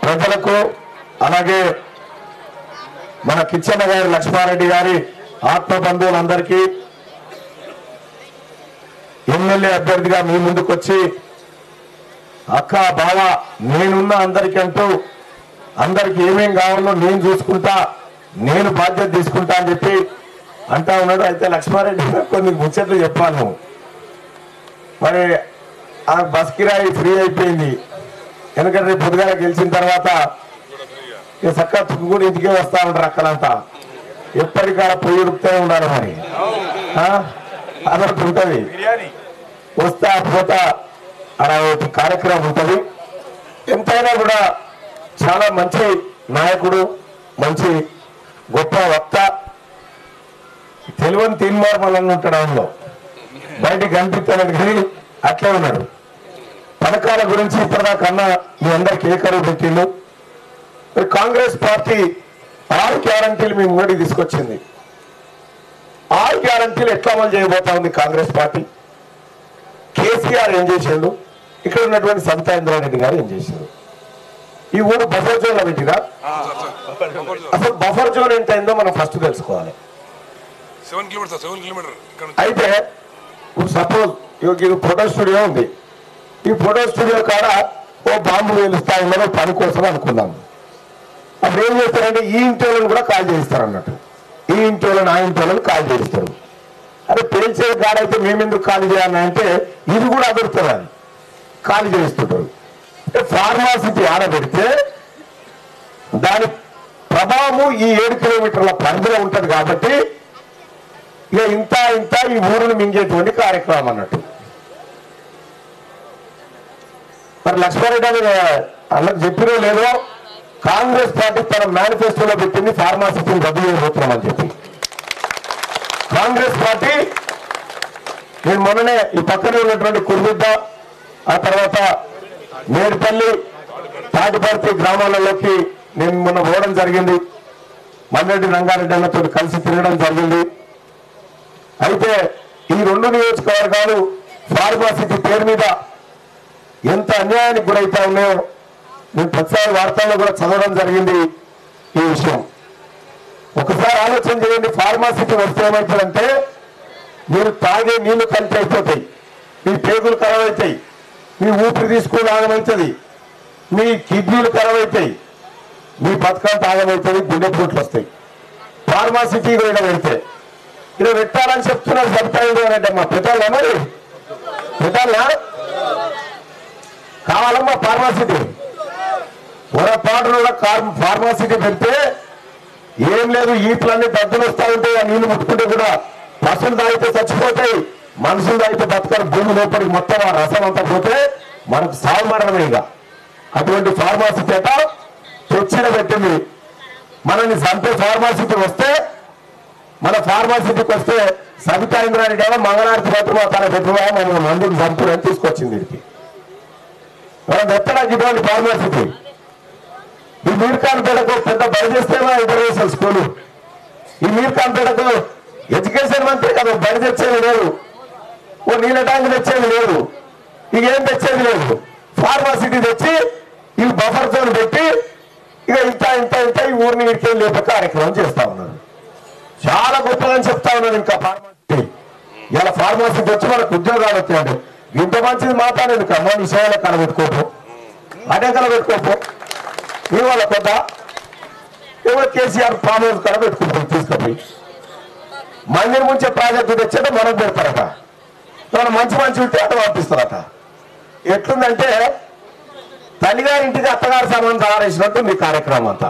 ప్రజలకు అలాగే మన కిచ్చన్న గారి లక్ష్మారెడ్డి గారి ఆత్మ బంధువులందరికీ ఎమ్మెల్యే అభ్యర్థిగా మీ ముందుకు వచ్చి అక్క బావ నేనున్న అందరికంటూ అందరికి ఏమేం కావాలో నేను చూసుకుంటా నేను బాధ్యత తీసుకుంటా అని చెప్పి అంటా ఉన్నాడు అయితే లక్ష్మారెడ్డి గారు కొన్ని ముచ్చట్లు చెప్పాను మరి ఆ బస్ కిరాయి ఫ్రీ అయిపోయింది ఎందుకంటే రేపు పొద్దుగాల గెలిచిన తర్వాత ఇక చక్కగా తుక్కుని ఇంటికే వస్తా ఉంటారు అక్కలంతా ఎప్పటికాడ పొయ్యి ఉడుకుతూ ఉండాలి మరి ఆ? అదొకటి ఉంటది వస్తా పోతా అలా ఒక కార్యక్రమం ఉంటది ఎంతైనా కూడా చాలా మంచి నాయకుడు మంచి గొప్ప వక్త తెలివని తీన్మార్మలని ఉంటాడు అందులో బయటికి కనిపిస్తానని కానీ అట్లే ఉన్నాడు పథకాల గురించి ఇప్పటిదాకా అన్న మీ అందరికి ఏ కరువు పెట్టిండు మరి కాంగ్రెస్ పార్టీ ఆరు గ్యారంటీలు మీ ముంగడికి తీసుకొచ్చింది ఆరు గ్యారంటీలు ఎట్లా అమలు చేయబోతా ఉంది కాంగ్రెస్ పార్టీ కేసీఆర్ ఏం చేసిండు ఇక్కడ ఉన్నటువంటి సంతా ఇంద్రారెడ్డి గారు ఏం చేసిండు ఈ ఊరు బఫర్ జోన్ లో పెట్టిరా అసలు బఫర్ జోన్ ఎంత అయిందో మనం ఫస్ట్ తెలుసుకోవాలి సెవెన్ కిలోమీటర్ సెవెన్ కిలోమీటర్ ఇక్కడ నుంచి అయితే సపోజ్ ఇది ఫోటో స్టూడియో ఉంది ఈ ఫోటో స్టూడియో కాడ ఓ బాంబు వేలుస్తా ఉన్నదో పని కోసం అనుకుందాం అప్పుడు ఏం చేస్తారంటే ఈ ఇంటి వాళ్ళని కూడా కాల్ చేయిస్తారు అన్నట్టు ఈ ఇంటి వాళ్ళని ఆ ఇంటి వాళ్ళని కాల్ చేయిస్తారు అరే పేల్చే కాడైతే మేమెందుకు ఖాళీ చేయాలని అంటే ఇది కూడా అదురుతుంది అని ఖాళీ చేయిస్తుంటారు ఫార్మాసిటీ ఆడబెడితే దాని ప్రభావము ఈ ఏడు కిలోమీటర్ల పరిధిలో ఉంటది కాబట్టి ఇక ఇంత ఇంత ఈ ఊరును మింగేటువంటి కార్యక్రమం అన్నట్టు మరి లక్ష్మారెడ్డి అని అన్నకు చెప్పినో లేదో కాంగ్రెస్ పార్టీ తన మేనిఫెస్టోలో పెట్టింది ఫార్మాసిటీని రద్దు చేయబోతున్నామని చెప్పి కాంగ్రెస్ పార్టీ నేను మొన్ననే ఈ పక్కనే ఉన్నటువంటి కుర్బిద్ద ఆ తర్వాత మేడిపల్లి తాటిపర్తి గ్రామాలలోకి నేను మొన్న పోవడం జరిగింది మల్లెడ్డి రంగారెడ్డి అన్నతో కలిసి తిరగడం జరిగింది అయితే ఈ రెండు నియోజకవర్గాలు ఫార్మాసిటీ పేరు మీద ఎంత అన్యాయానికి గురైతా ఉన్నాయో నేను ప్రతిసారి వార్తల్లో కూడా చదవడం జరిగింది ఈ విషయం ఒకసారి ఆలోచన చేయండి ఫార్మాసిటీ వస్తే ఏమవుతుందంటే మీరు తాగే నీళ్లు కలిసి అయిపోతాయి మీ పేగులు ఖరాబ్ అవుతాయి మీ ఊపిరి తీసుకుని ఆగమవుతుంది మీ కిడ్నీలు ఖరాబ్ అవుతాయి మీ బతకంత ఆగమవుతుంది గుండె పూట్లు వస్తాయి ఫార్మాసిటీ కూడా పెడితే ఇక్కడ పెట్టాలని చెప్తున్నారు చెప్తాయి అంటే మా పెట్టాలా మరి పెట్టాలా కావాలమ్మా ఫార్మాసిటీ పొరపాటున కూడా కార్ ఫార్మాసిటీ పెడితే ఏం లేదు ఈపులన్నీ దద్దులు వస్తా ఉంటాయి ఆ నీళ్లు ముట్టుకుంటే కూడా పశువులు తాగితే చచ్చిపోతాయి మనుషులు తాగితే బతకరు భూమి లోపలికి మొత్తం ఆ రసం అంతా పోతే మనకు సాగు మరణమే ఇక అటువంటి ఫార్మాసిటీ అట తెచ్చిన పెట్టింది మనల్ని చంపే ఫార్మాసిటీ వస్తే మన ఫార్మాసిటీకి వస్తే సబితా ఇంద్రారెడ్డి ఏమో మంగళారతి పట్టుకో తన పెట్టుకో మన మందిని చంపురని తీసుకొచ్చింది వీరికి మనం ఎత్తడానికి ఇటువంటి ఫార్మాసిటీ ఈ మీర్ఖాన్ పేటకు పెద్ద బడి చేస్తేమో ఇంటర్నేషనల్ స్కూలు ఈ మీర్ఖాన్ పేటకు ఎడ్యుకేషన్ మంత్రి కదా బడి తెచ్చేది లేదు ఓ నీళ్ళ ట్యాంక్ తెచ్చేది లేదు ఇక ఏం తెచ్చేది లేదు ఫార్మాసిటీ తెచ్చి ఈ బఫర్ జోన్ పెట్టి ఇక ఇంత ఇంత ఇంత ఈ ఊరిని ఇడికే లేపే కార్యక్రమం చేస్తా ఉన్నారు చాలా గొప్పగా చెప్తా ఉన్నారు ఇంకా ఫార్మాసిటీ ఇలా ఫార్మాసిటీ వచ్చి మనకు ఉద్యోగాలు వచ్చాయండి ఇంత మంచిది మాట్లాడేది కమ్మా నీ సేవలో కలబెట్టుకోపు అదే కలబెట్టుకోపు నీ వాళ్ళ కొద్ద ఎవరు కేసీఆర్ ఫామ్ హౌస్ కలబెట్టుకుంటారు తీసుకుపోయి మందిని ముంచే ప్రాజెక్టు తెచ్చేట మనకు పెడతారట ఏమైనా మంచి మంచి ఉంటే అట్లా పంపిస్తారట ఎట్లుందంటే తల్లిగారి ఇంటికి అత్తగారి సామాన్ తయారేసినట్టు మీ కార్యక్రమం అంతా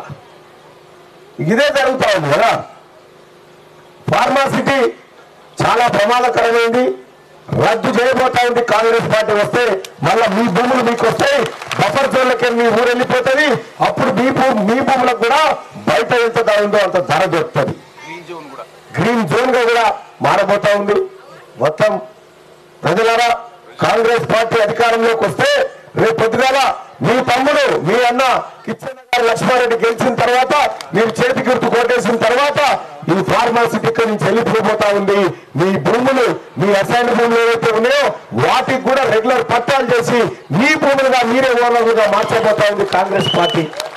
ఇదే జరుగుతా ఉంది కదా ఫార్మాసిటీ చాలా ప్రమాదకరమైంది రద్దు చేయబోతా ఉంది కాంగ్రెస్ పార్టీ వస్తే మళ్ళా మీ భూములు మీకు వస్తాయి బఫర్ జోన్లకి మీ ఊరు వెళ్ళిపోతుంది అప్పుడు మీ భూ మీ భూములకు కూడా బయట ఎంత ధర ఉందో అంత ధర దొరుకుతుంది గ్రీన్ జోన్ కూడా గ్రీన్ జోన్ గా కూడా మారబోతా ఉంది మొత్తం ప్రజలారా కాంగ్రెస్ పార్టీ అధికారంలోకి వస్తే రేపు పొద్దుగాల మీ తమ్ముడు మీ అన్న కిచ్చన్న గారు లక్ష్మారెడ్డి గెలిచిన తర్వాత మీరు చేతి గుర్తు కొట్టేసిన తర్వాత ఈ ఫార్మాసిటీ ఇక్కడి నుంచి వెళ్ళిపోబోతా ఉంది మీ భూములు మీ అసైన్ భూములు ఏవైతే ఉన్నాయో వాటికి కూడా రెగ్యులర్ పట్టాలు చేసి మీ భూములుగా మీరే ఓనర్లుగా మార్చబోతా ఉంది కాంగ్రెస్ పార్టీ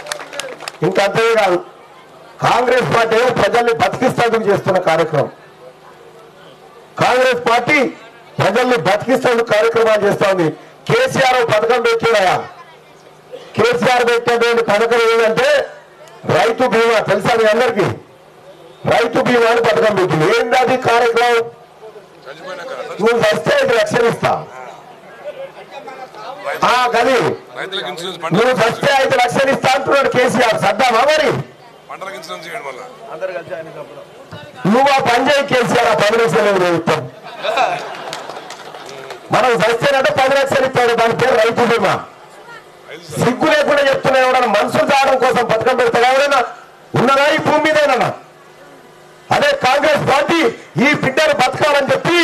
ఇంకా అంతే కాదు కాంగ్రెస్ పార్టీ ఏమో ప్రజల్ని బతికిస్తానికి చేస్తున్న కార్యక్రమం కాంగ్రెస్ పార్టీ ప్రజల్ని బతికిస్తానికి కార్యక్రమాలు చేస్తా ఉంది కేసీఆర్ ఓ పథకం పెట్టాడయా కేసీఆర్ పెట్టినటువంటి పథకం ఏంటంటే రైతు బీమా తెలుసా మీ అందరికీ రైతు బీమా అని పథకం పెట్టింది ఏంటి అది కార్యక్రమం చచ్చిపోయినాక నువ్వు వస్తే ఐదు లక్షలు ఇస్తా ఆ గది రైతులకు ఇన్సూరెన్స్ నువ్వు పంటలకు వస్తే ఐదు లక్షలు ఇస్తా అంటున్నాడు కేసీఆర్ సర్దామా మరి పంటలకు ఇన్సూరెన్స్ చేయడం వల్ల నువ్వు ఆ పని చేయి కేసీఆర్ ఆ పది లక్షలు ఎవరు ఇస్తాం మనం వస్తేనంటే పది లక్షలు ఇస్తాడు దాని పేరు రైతు బీమా ఐదు సార్ సిగ్గు లేకుండా చెప్తున్నా ఎవడన్నా మనుషులు తాగడం కోసం పథకం పెడతాడు ఎవరైనా ఉన్నదా ఈ భూమి మీదేనా అదే కాంగ్రెస్ పార్టీ ఈ బిడ్డను బతకాలని చెప్పి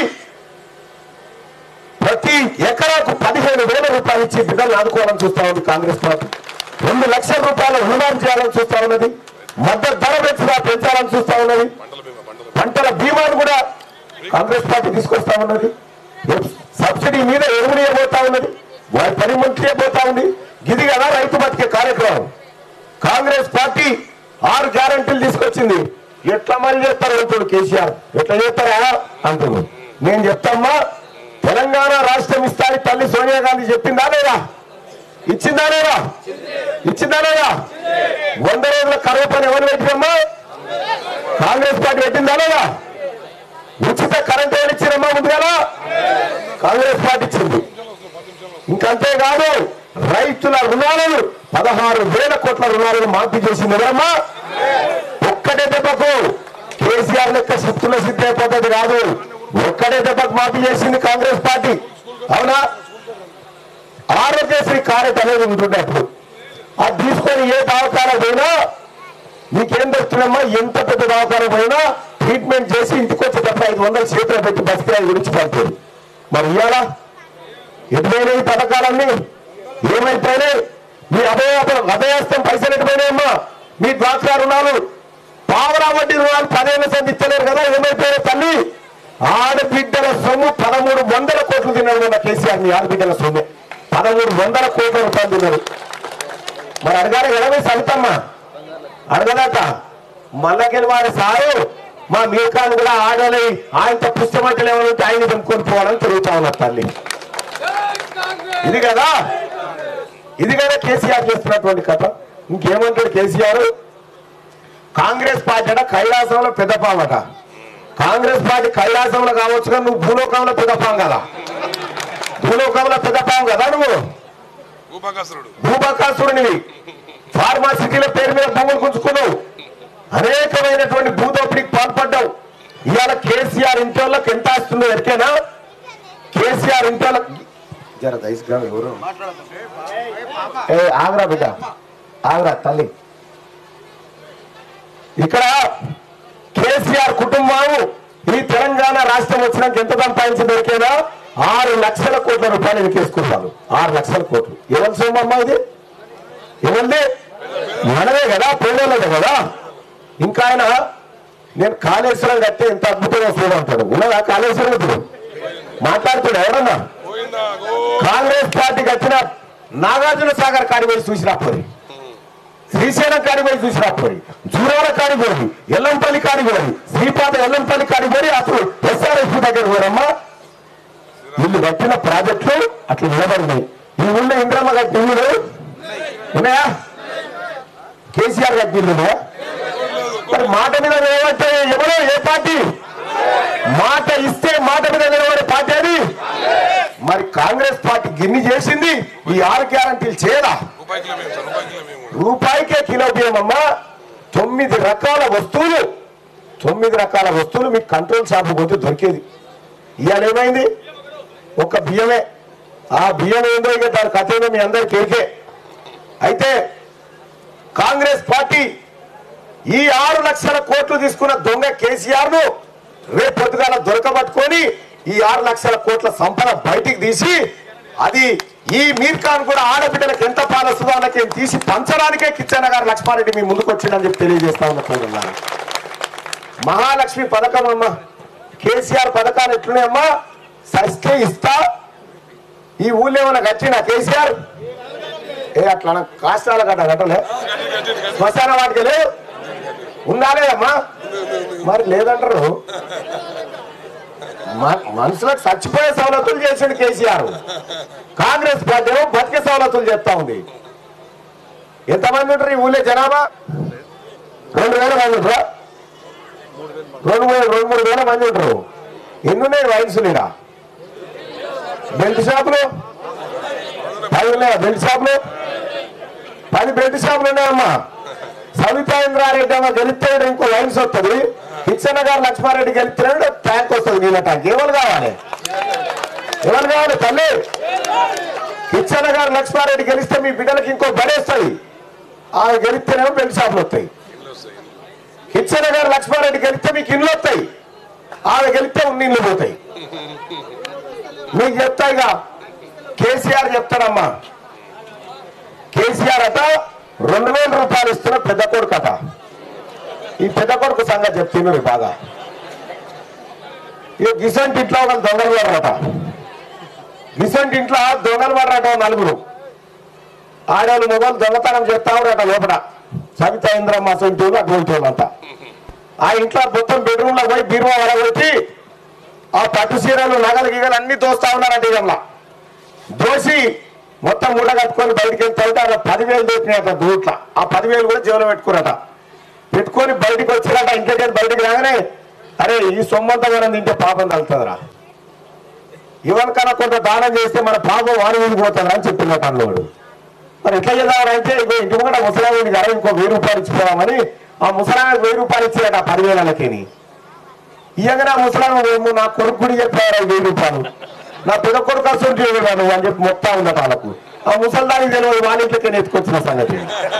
ప్రతి ఎకరాకు పదిహేను వేల రూపాయలు ఇచ్చి బిడ్డలు ఆదుకోవాలని చూస్తా ఉంది కాంగ్రెస్ పార్టీ రెండు లక్షల రూపాయల రుణమాఫీ చేయాలని చూస్తా ఉన్నది మద్దతు ధర పెంచుదా పెంచాలని చూస్తా ఉన్నది పంటల బీమా పంటల పంటల బీమాను కూడా కాంగ్రెస్ పార్టీ తీసుకొస్తా ఉన్నది సబ్సిడీ మీద ఎరువులు ఇవ్వబోతా ఉన్నది వారి పని మంత్రి పోతా ఉంది ఇది కదా రైతు బతికే కార్యక్రమం కాంగ్రెస్ పార్టీ ఆరు గ్యారంటీలు తీసుకొచ్చింది ఎట్లా మళ్ళీ చేస్తారు అంటాడు కేసీఆర్ ఎట్లా చేస్తారా అంటున్నాడు నేను చెప్తామ్మా తెలంగాణ రాష్ట్రం ఇస్తాని తల్లి సోనియా గాంధీ చెప్పిందా లేదా ఇచ్చిందా లేదా ఇచ్చిందా లేదా వంద రోజుల కరువు పని ఎవరు పెట్టినమ్మా కాంగ్రెస్ పార్టీ పెట్టిందా లేదా ఉచిత కరెంట్ ఎవరు ఇచ్చారమ్మా ముందుగా కాంగ్రెస్ పార్టీ ఇచ్చింది ఇంకంతే కాదు రైతుల రుణాలను పదహారు వేల కోట్ల రుణాలను మాఫీ చేసింది ఎవరమ్మా ఒక్కటే దెబ్బకు కేసీఆర్ లెక్క శక్తుల సిద్ధి అయిపోతుంది కాదు ఒక్కడే దెబ్బకు మాఫీ చేసింది కాంగ్రెస్ పార్టీ అవునా ఆరోగ్యశ్రీ కార్యత అనేది ఉంటుండే అప్పుడు అది తీసుకొని ఏ దవాఖాన పోయినా నీకేం దొరుకుతుందమ్మా ఎంత పెద్ద దవాఖాన పోయినా ట్రీట్మెంట్ చేసి ఇంటికి వచ్చేటప్పుడు ఐదు వందలు చేతిలో పెట్టి బతికే గురించి పడుతుంది మరి ఇవాళ ఎటుపోయినాయి ఈ పథకాలన్నీ ఏమైపోయినాయి మీ అభయ అభయస్తం పైసలు ఎటుపోయినాయమ్మా మీ డ్వాక్రా రుణాలు పావలా వడ్డీ రుణాలు పదేళ్ళ సంది ఇస్తలేరు కదా ఏమైపోయాయి తల్లి ఆడబిడ్డల సొమ్ము పదమూడు వందల కోట్లు తిన్నాడు మొన్న కేసీఆర్ మీ ఆడబిడ్డల సొమ్ము పదమూడు వందల కోట్ల రూపాయలు తిన్నారు మరి అడగాలి కదా మీ సవితమ్మ అడగదాక మల్లకెళ్ళి వారి సారు మా మీకాను కూడా ఆడలే ఆయనతో పుస్తమంటలు ఏమైనా ఉంటే ఆయన తెంపుకొని పోవాలని తిరుగుతా ఉన్నారు తల్లి ఇది కదా ఇది కదా కేసీఆర్ చేస్తున్నటువంటి కథ ఇంకేమంటాడు కేసీఆర్ కాంగ్రెస్ పార్టీ అట కైలాసంలో పెద్దపామట కాంగ్రెస్ పార్టీ కైలాసంలో కావచ్చు కానీ నువ్వు భూలోకంలో పెద్దపాం కదా భూలోకంలో పెద్దపాం కదా నువ్వు భూపాకాసురుడు భూబకాసురునివి ఫార్మాసిటీల పేరు మీద భూములు గుంజుకున్నావు అనేకమైనటువంటి భూదోపిడికి పాల్పడ్డావు ఇవాళ కేసీఆర్ ఇంటి వాళ్ళకి ఎంత ఆస్తుందో ఎరికేనా కేసీఆర్ ఇంటి వాళ్ళకి జర దయసుగా ఎవరు ఏ ఆగ్రా బిడ్డ ఆగ్రా తల్లి ఇక్కడ కేసీఆర్ కుటుంబం ఈ తెలంగాణ రాష్ట్రం వచ్చినాక ఎంత సంపాదించింది దొరికేనా ఆరు లక్షల కోట్ల రూపాయలు వెనకేసుకుంటారు ఆరు లక్షల కోట్లు ఎవరి సొమ్మమ్మా ఇది ఎవరిది మనదే కదా పేదోళ్ళదే కదా ఇంకా ఆయన నేను కాళేశ్వరం కట్టే ఎంత అద్భుతంగా వస్తుంది అంటాడు ఉన్నదా కాళేశ్వరం ఇప్పుడు మాట్లాడుతాడు ఎవరన్నా గోవిందా గో కాంగ్రెస్ పార్టీ కట్టిన నాగార్జున సాగర్ కాడి పోయి చూసినా పోయి శ్రీశైలం కాడి పోయి చూసినా పోయి జూరాల కాడి పోయి ఎల్లంపల్లి కాడి పోయి శ్రీపాద ఎల్లంపల్లి కాడి పోయి అసలు ఎస్ఆర్ఎస్ దగ్గర పోరమ్మా వీళ్ళు కట్టిన ప్రాజెక్టులు అట్లా నిలబడినాయి ఈ ఊళ్ళో ఇంద్రమ్మ కట్టిన ఇల్లులు ఉన్నాయా కేసీఆర్ కట్టిన ఇల్లు ఉన్నాయా మరి మాట మీద నిలబడితే ఎవరు ఏ పార్టీ మాట ఇస్తే మాట మీద నిలబడే పార్టీ అది మరి కాంగ్రెస్ పార్టీ గిన్ని చేసింది ఈ ఆరు గ్యారంటీలు చేయదా రూపాయి కిలో మేము సార్ రూపాయి కిలో మేము రూపాయికే కిలో బియ్యం అమ్మా తొమ్మిది రకాల వస్తువులు తొమ్మిది రకాల వస్తువులు మీకు కంట్రోల్ షాప్ పోతే దొరికేది ఇవాళ ఏమైంది ఒక బియ్యమే ఆ బియ్యం ఏందో ఇక దాని కథ ఏందో మీ అందరికి ఎరికే అయితే కాంగ్రెస్ పార్టీ ఈ ఆరు లక్షల కోట్లు తీసుకున్న దొంగ కేసీఆర్ ను రేపు పొద్దుగాల దొరకబట్టుకొని ఈ ఆరు లక్షల కోట్ల సంపద బయటికి తీసి అది ఈ మీర్ ఖాన్ కూడా ఆడబిడ్డలకు ఎంత పాలొస్తుందో వాళ్ళకి తీసి పంచడానికే కిచ్చన్న గారు లక్ష్మారెడ్డి మీ ముందుకు వచ్చిందని చెప్పి తెలియజేస్తా ఉన్న చూడాలి మహాలక్ష్మి పథకం అమ్మా కేసీఆర్ పథకాలు ఎట్లున్నాయమ్మా సస్తే ఇస్తా ఈ ఊళ్ళో ఏమైనా కట్టినా కేసీఆర్ ఏ అట్లా కాష్టాల కట్ట కట్టలే గట్టి గట్టి గట్టి శ్మశాన వాటికి లేవు ఉందా లేదమ్మా మరి లేదంటారు మ- మనుషులకు చచ్చిపోయే సవలతులు చేసిండు కేసీఆర్ కాంగ్రెస్ పార్టీ ఏమో బతికే సవలతులు చెప్తా ఉంది ఎంతమంది ఉంటారు ఈ ఊళ్ళో జనాభా రెండు వేల మంది ఉంటారా రెండు వేల రెండు మూడు వేల మంది ఉంటారు ఎన్ని ఉన్నాయి వైన్స్ ఈడ బెల్ట్ షాపులు పది ఉన్నాయా బెల్ట్ షాపులు పది బెల్ట్ షాపులు ఉన్నాయమ్మా సవితాంద్రారెడ్డి అమ్మ గెలిస్తే ఈడ ఇంకో లైన్స్ వస్తుంది కిచ్చన్న గారు లక్ష్మారెడ్డి గెలిస్తున్నాడు ట్యాంక్ వస్తుంది నీళ్ళ ట్యాంక్ ఎవరు కావాలి ఎవరు కావాలి తల్లి కిచ్చన్న గారు లక్ష్మారెడ్డి గెలిస్తే మీ బిడ్డలకి ఇంకో బడేస్తుంది ఆమె గెలిస్తేనేమో బెల్ట్ షాపులు వస్తాయి ఇల్లు వస్తాయి ఇల్లు. కిచ్చన్న గారు లక్ష్మారెడ్డి గెలిస్తే మీకు ఇల్లు వస్తాయి ఆమె గెలిస్తే ఉన్న ఇల్లు పోతాయి మీకు చెప్తా ఇక కేసీఆర్ చెప్తాడమ్మా కేసీఆర్ అట రెండు వేల రూపాయలు ఇస్తున్న పెద్ద కొడుకు అట ఈ పెద్ద కొడుకు సంగతి చెప్తున్నారు బాగా ఈ గిసంటి ఇంట్లో ఒక దొంగలు పడరట గిసంటి ఇంట్లో దొంగలు పడరట ఓ నలుగురు ఆడవాళ్ళు మొగలు దొంగతనం చేస్తావురట లోపల సవితా ఇంద్రమ్మ సొంటి వాళ్ళు అటువంటి వాళ్ళంతా ఆ ఇంట్లో మొత్తం బెడ్రూమ్ లో పోయి బీరువా వడగొట్టి ఆ పట్టు చీరలు నగలు గీగలు అన్ని దోస్తా ఉన్నారట ఇదమ్మా దోసి మొత్తం మూట కట్టుకొని బయటికి వెళ్తా ఉంటే అలా పదివేలు దొరికినాయట దూట్ల ఆ పదివేలు కూడా జేబులో పెట్టుకురట పెట్టుకొని బయటికి వచ్చిరట ఇంటికి బయటికి రాగానే అరే ఈ సొమ్మంతా మనం తింటే పాపం తగ్గుతుందిరా ఇవనికన్నా కొంత దానం చేస్తే మన పాపం వాడి మీదకి పోతుందిరా అని చెప్తున్నట్టు అన్నవాడు మరి ఎట్లా చేద్దామంటే ఇంకో ఇంటి ముంగట ముసలామిడి కదా ఇంకో వెయ్యి రూపాయలు ఇచ్చిపోదామని ఆ ముసలామికి వెయ్యి రూపాయలు ఇచ్చాడట ఆ పదివేలకి ఇయ్యగానే ఆ ముసలామి ఏమో నా కొడుకు గుడి చెప్పారు ఈ వెయ్యి రూపాయలు నా పెద్ద కొడుకు అసలు నువ్వు అని చెప్పి మొత్తం ఉందట వాళ్ళకు ఆ ముసల్దానికి తెలియదు వాళ్ళ ఇంట్లోకే ఎత్తుకొచ్చిన సంగతి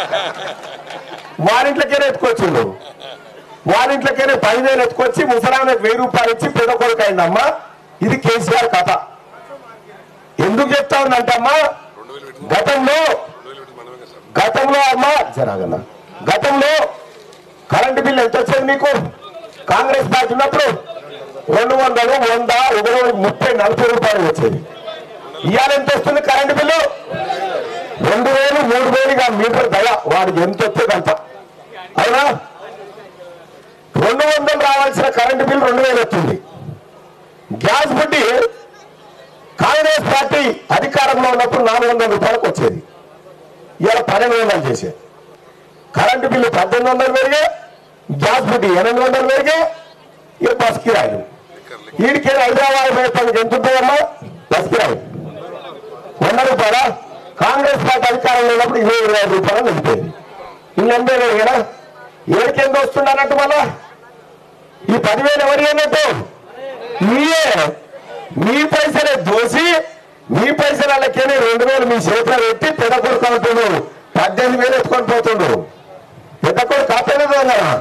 వాళ్ళ ఇంట్లోకే ఎత్తుకొచ్చిండు వాళ్ళ ఇంట్లోకే పదివేలు ఎత్తుకొచ్చి ముసలామికి వెయ్యి రూపాయలు ఇచ్చి పెద్ద కొడుకు అయిందమ్మా ఇది కేసీఆర్ కథ ఎందుకు చెప్తా ఉందంటమ్మా రెండు వేలు పెట్టి గతంలో రెండు వేలు పెట్టి మనమే కదా సార్ గతంలో అమ్మ జరగన్న గతంలో కరెంటు బిల్లు ఎంత వచ్చేది మీకు కాంగ్రెస్ పార్టీ ఉన్నప్పుడు రెండు వందలు వంద ఒక రోజు ముప్పై నలభై రూపాయలు వచ్చేది ఇవాళ ఎంత వస్తుంది కరెంటు బిల్లు రెండు వేలు మూడు వేలుగా మీటర్ దయ వాడికి ఎంత వచ్చేది అంత అవునా రెండు వందలు రావాల్సిన కరెంటు బిల్లు రెండు వేలు వచ్చింది గ్యాస్ బుడ్డి కాంగ్రెస్ పార్టీ అధికారంలో ఉన్నప్పుడు నాలుగు వందల రూపాయలకు వచ్చేది ఇవాళ పన్నెండు వందలు చేసేది కరెంటు బిల్లు పద్దెనిమిది వందలు పెరిగే గ్యాస్ బుడ్డి ఎనిమిది వందలు పెరిగే ఇక బస్ కిరాయిలు లిక్కర్ వీడికి హైదరాబాద్ పోయేటానికి ఎంత ఉంటుందమ్మా బస్ కిరాయి వంద రూపాయల కాంగ్రెస్ పార్టీ అధికారంలో ఉన్నప్పుడు ఇరవై ఇరవై ఐదు రూపాయలు నిలిపేది ఇల్లందే లేదు కదా ఏడికి ఎంత వస్తుంది అన్నట్టు మళ్ళా ఈ పదివేలు ఎవరి అన్నట్టు మీయే మీ పైసలే దోసి మీ పైసలకెళ్ళి రెండు వేలు మీ చేతిలో పెట్టి పెద్ద కొడుకు అవుతుండు పద్దెనిమిది వేలు ఎత్తుకొని పోతుండు పెద్ద కొడుకు కాపలేదు దొంగ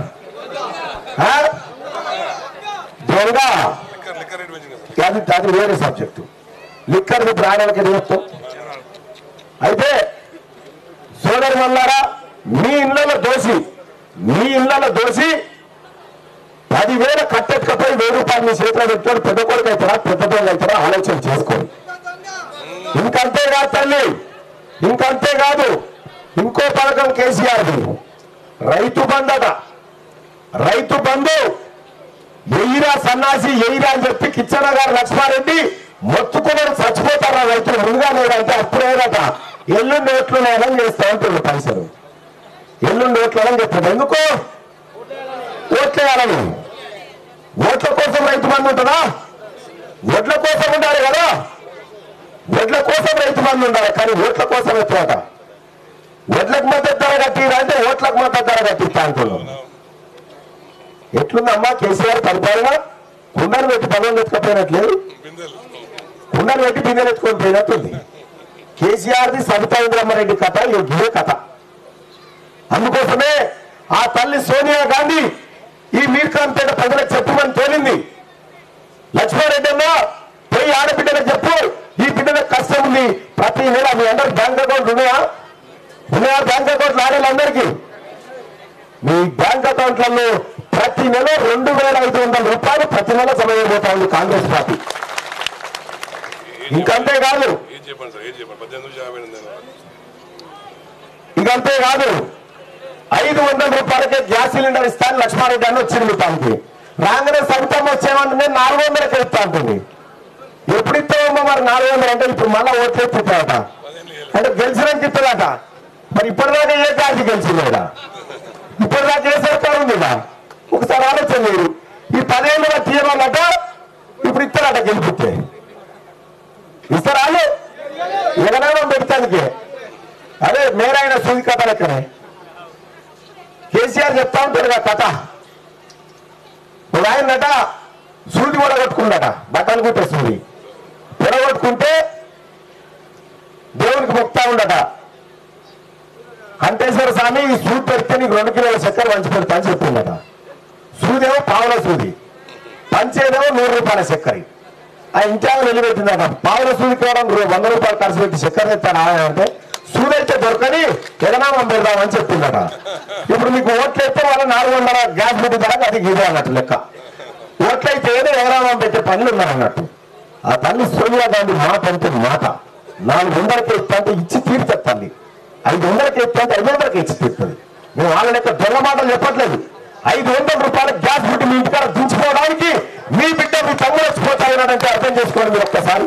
దొంగ లిక్కర్ లిక్కర్ రేట్ పెంచింది కదా అది అది వేరే సబ్జెక్టు లిక్కర్ ప్రాణాలకి చెప్తాం అయితే సోదరి మల్లారా మీ ఇళ్లలో దోసి మీ ఇళ్లలో దోసి పదివేల కట్టెట్టుకపోయి వెయ్యి రూపాయలు మీ చేతిలో పెట్టుకొని పెద్ద కొడుకు అవుతారా పెద్ద దొంగ అవుతారా ఆలోచన చేసుకోండి ఇంకంతే కాదు తల్లి ఇంకంతే కాదు ఇంకో పథకం కేసీఆర్ది రైతు బంధట రైతు బంధు ఎయిరా సన్నాసి ఎయిరా అని చెప్పి కిచ్చన్న గారు లక్ష్మారెడ్డి మొత్తుకున్నారు చచ్చిపోతారా రైతులు ముందుగా లేదంటే అప్పుడేదట ఎల్లుండి ఓట్లు నేనం చేస్తా ఉంటుంది పైసలు ఎల్లుండి ఓట్లేనని చెప్తాడు ఎందుకు ఓట్లేయాలని ఓట్ల కోసం రైతు బంధు ఉంటుందా ఓట్ల కోసం ఉండాలి కదా ఓట్ల కోసం రైతు బంధు ఉండాలి కానీ ఓట్ల కోసం ఎత్తుట ఓట్లకు మద్దతు ధర కట్టిరా అంటే ఓట్లకు మద్దతు ధర కట్టిస్తా అంటున్నాం ఎట్లుందమ్మా కేసీఆర్ పరిపాలన కుండలు పెట్టి పదవులు ఎత్తుకపోయినట్లేదు బిందెలు కుండలు పెట్టి బిందెలు ఎత్తుకొని పోయినట్టుంది కేసీఆర్ది సబితా ఇంద్రమ్మారెడ్డి కథ యోగ్యే కథ అందుకోసమే ఆ తల్లి సోనియా గాంధీ ఈ మీర్ఖాన్పేట ప్రజలకు చెప్పమని తోలింది లక్ష్మారెడ్డి అన్న పోయి ఆడబిడ్డలకు చెప్పు ఈ బిడ్డలకు కష్టం ఉంది ప్రతి నెల మీ అందరు బ్యాంక్ అకౌంట్ ఉన్నాయా ఉన్నాయా బ్యాంక్ అకౌంట్లు ఆడేళ్ళందరికీ మీ బ్యాంక్ అకౌంట్లలో ప్రతి నెల రెండు వేల ఐదు వందల రూపాయలు ప్రతి నెల జమ అయిపోతా ఉంది కాంగ్రెస్ పార్టీ ఇంకంతే కాదు ఏం చెప్పండి సార్ ఏం చెప్పండి పద్దెనిమిది నుంచి యాభై ఎనిమిది నెలలు. ఇక అంతే కాదు ఐదు వందల రూపాయలకే గ్యాస్ సిలిండర్ ఇస్తాను లక్ష్మారెడ్డి అని వచ్చింది మీ తనకి రాగానే సవితమ్మ వచ్చేమంటే నేను నాలుగు వందలకి ఇస్తా అంటుంది ఎప్పుడు ఇస్తామమ్మా మరి నాలుగు వందలు అంటే ఇప్పుడు మళ్ళా ఓట్లు ఎత్తుతాడట పదిహేను వేలు అంటే గెలిచినాక ఇస్తుందట మరి ఇప్పటిదాకా ఏ పార్టీ గెలిచిందా ఇప్పటిదాకా ఏ సర్కారు ఉందిగా ఒకసారి ఆలోచన లేదు ఈ పదేళ్ళు తీయమన్నట ఇప్పుడు ఇస్తారట గెలిపితే ఇస్తారా అదే ఎగనామం పెడతానికి అదే మేరైన సూది కథ లెక్కనే కేసీఆర్ చెప్తా ఉంటాడు కదా కథ ఒక ఆయనట సూది కూడా కొట్టుకున్నాడట బట్టలు కుట్టే సూది పొడగొట్టుకుంటే దేవునికి మొక్తా ఉండట అంటేశ్వర స్వామి ఈ సూది పెడితే నీకు రెండు కిలోల చక్కెర పంచి పెడతా అని చెప్పిందట సూదేమో పావుల సూది పంచేదేమో నూరు రూపాయల చక్కెర ఆ ఇంట్లో నిలబెట్టిందట పావుల సూది కేవలం రూ- వంద రూపాయలు ఖర్చు పెట్టి చక్కెర తెస్తాను ఆయన అంటే సూది అయితే దొరకని ఎగనామం పెడదామని చెప్పిందట ఇప్పుడు మీకు ఓట్లు అయితే వాళ్ళ నాలుగు వందల గ్యాస్ పెట్టి ధరకు అది ఇదే అన్నట్టు లెక్క ఓట్లయితే ఏదో ఎగరామం పెట్టే పనులు ఉన్నారన్నట్టు ఆ తల్లి సోనియా గాంధీ మాట అంటే మాట నాలుగు వందలకి ఇస్తా అంటే ఇచ్చి తీరుతుంది తల్లి ఐదు వందలకి ఇస్తా అంటే ఐదు వందలకి ఇచ్చి తీరుతుంది మేము వాళ్ళ లెక్క దొంగ మాటలు చెప్పట్లేదు ఐదు వందల రూపాయల గ్యాస్ బిడ్డ మీ ఇంటికాడ దించుకోవడానికి మీ బిడ్డ మీ తమ్ముడు వచ్చిపోతాయనంటే అర్థం చేసుకోండి మీరు ఒక్కసారి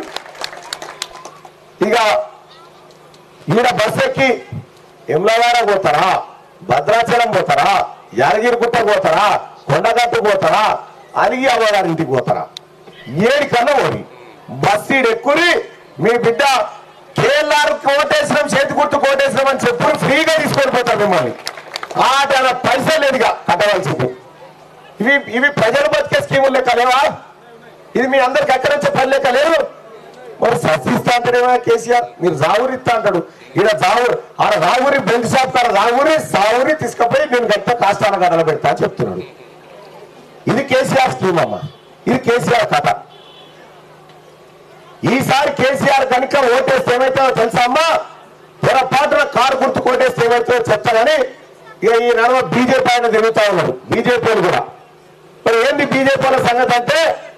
ఇక ఈడ బస్ ఎక్కి ఎమ్లవాడ పోతారా భద్రాచలం పోతారా యాదగిరిగుట్ట పోతారా కొండగట్టు పోతారా అలిగి అమ్మగారి ఇంటికి పోతారా ఏడి కన్నా ఓడి బస్ ఈడు ఎక్కురి మీ బిడ్డ కేఎల్ఆర్ కోటేశ్వరం చేతి గుర్తు కోటేశ్వరం అని చెప్పు ఫ్రీగా తీసుకొని పోతారు మిమ్మల్ని ఆట పైసలు లేదుగా కట్టవలసింది ఇవి ఇవి ప్రజలు బతికే స్కీములు లెక్క లేవా ఇది మీ అందరికి అక్కడ వచ్చే పని లెక్క లేదు మరి సస్తిస్తా అంటాడేమో కేసీఆర్ మీరు జావురి ఇస్తా అంటాడు ఈడ జావురి ఆడ రావురి బెంక్ షాప్ కాడ రావురి సావురి తీసుకుపోయి నేను గట్ట కాష్టాన గడల పెడతా అని చెప్తున్నాడు ఇది కేసీఆర్ స్కీమ్ అమ్మ ఇది కేసీఆర్ కథ ఈసారి కేసీఆర్ కనుక ఓటేస్తే ఏమైతుందో తెలుసా అమ్మా పొరపాటున కారు గుర్తు కొట్టేస్తే ఏమైతుందో చెప్తానని ఇక ఈ నడవ బీజేపీ ఆయన తిరుగుతా ఉన్నారు బీజేపీ కూడా మరి ఏంటి బీజేపీ వాళ్ళ సంగతి అంటే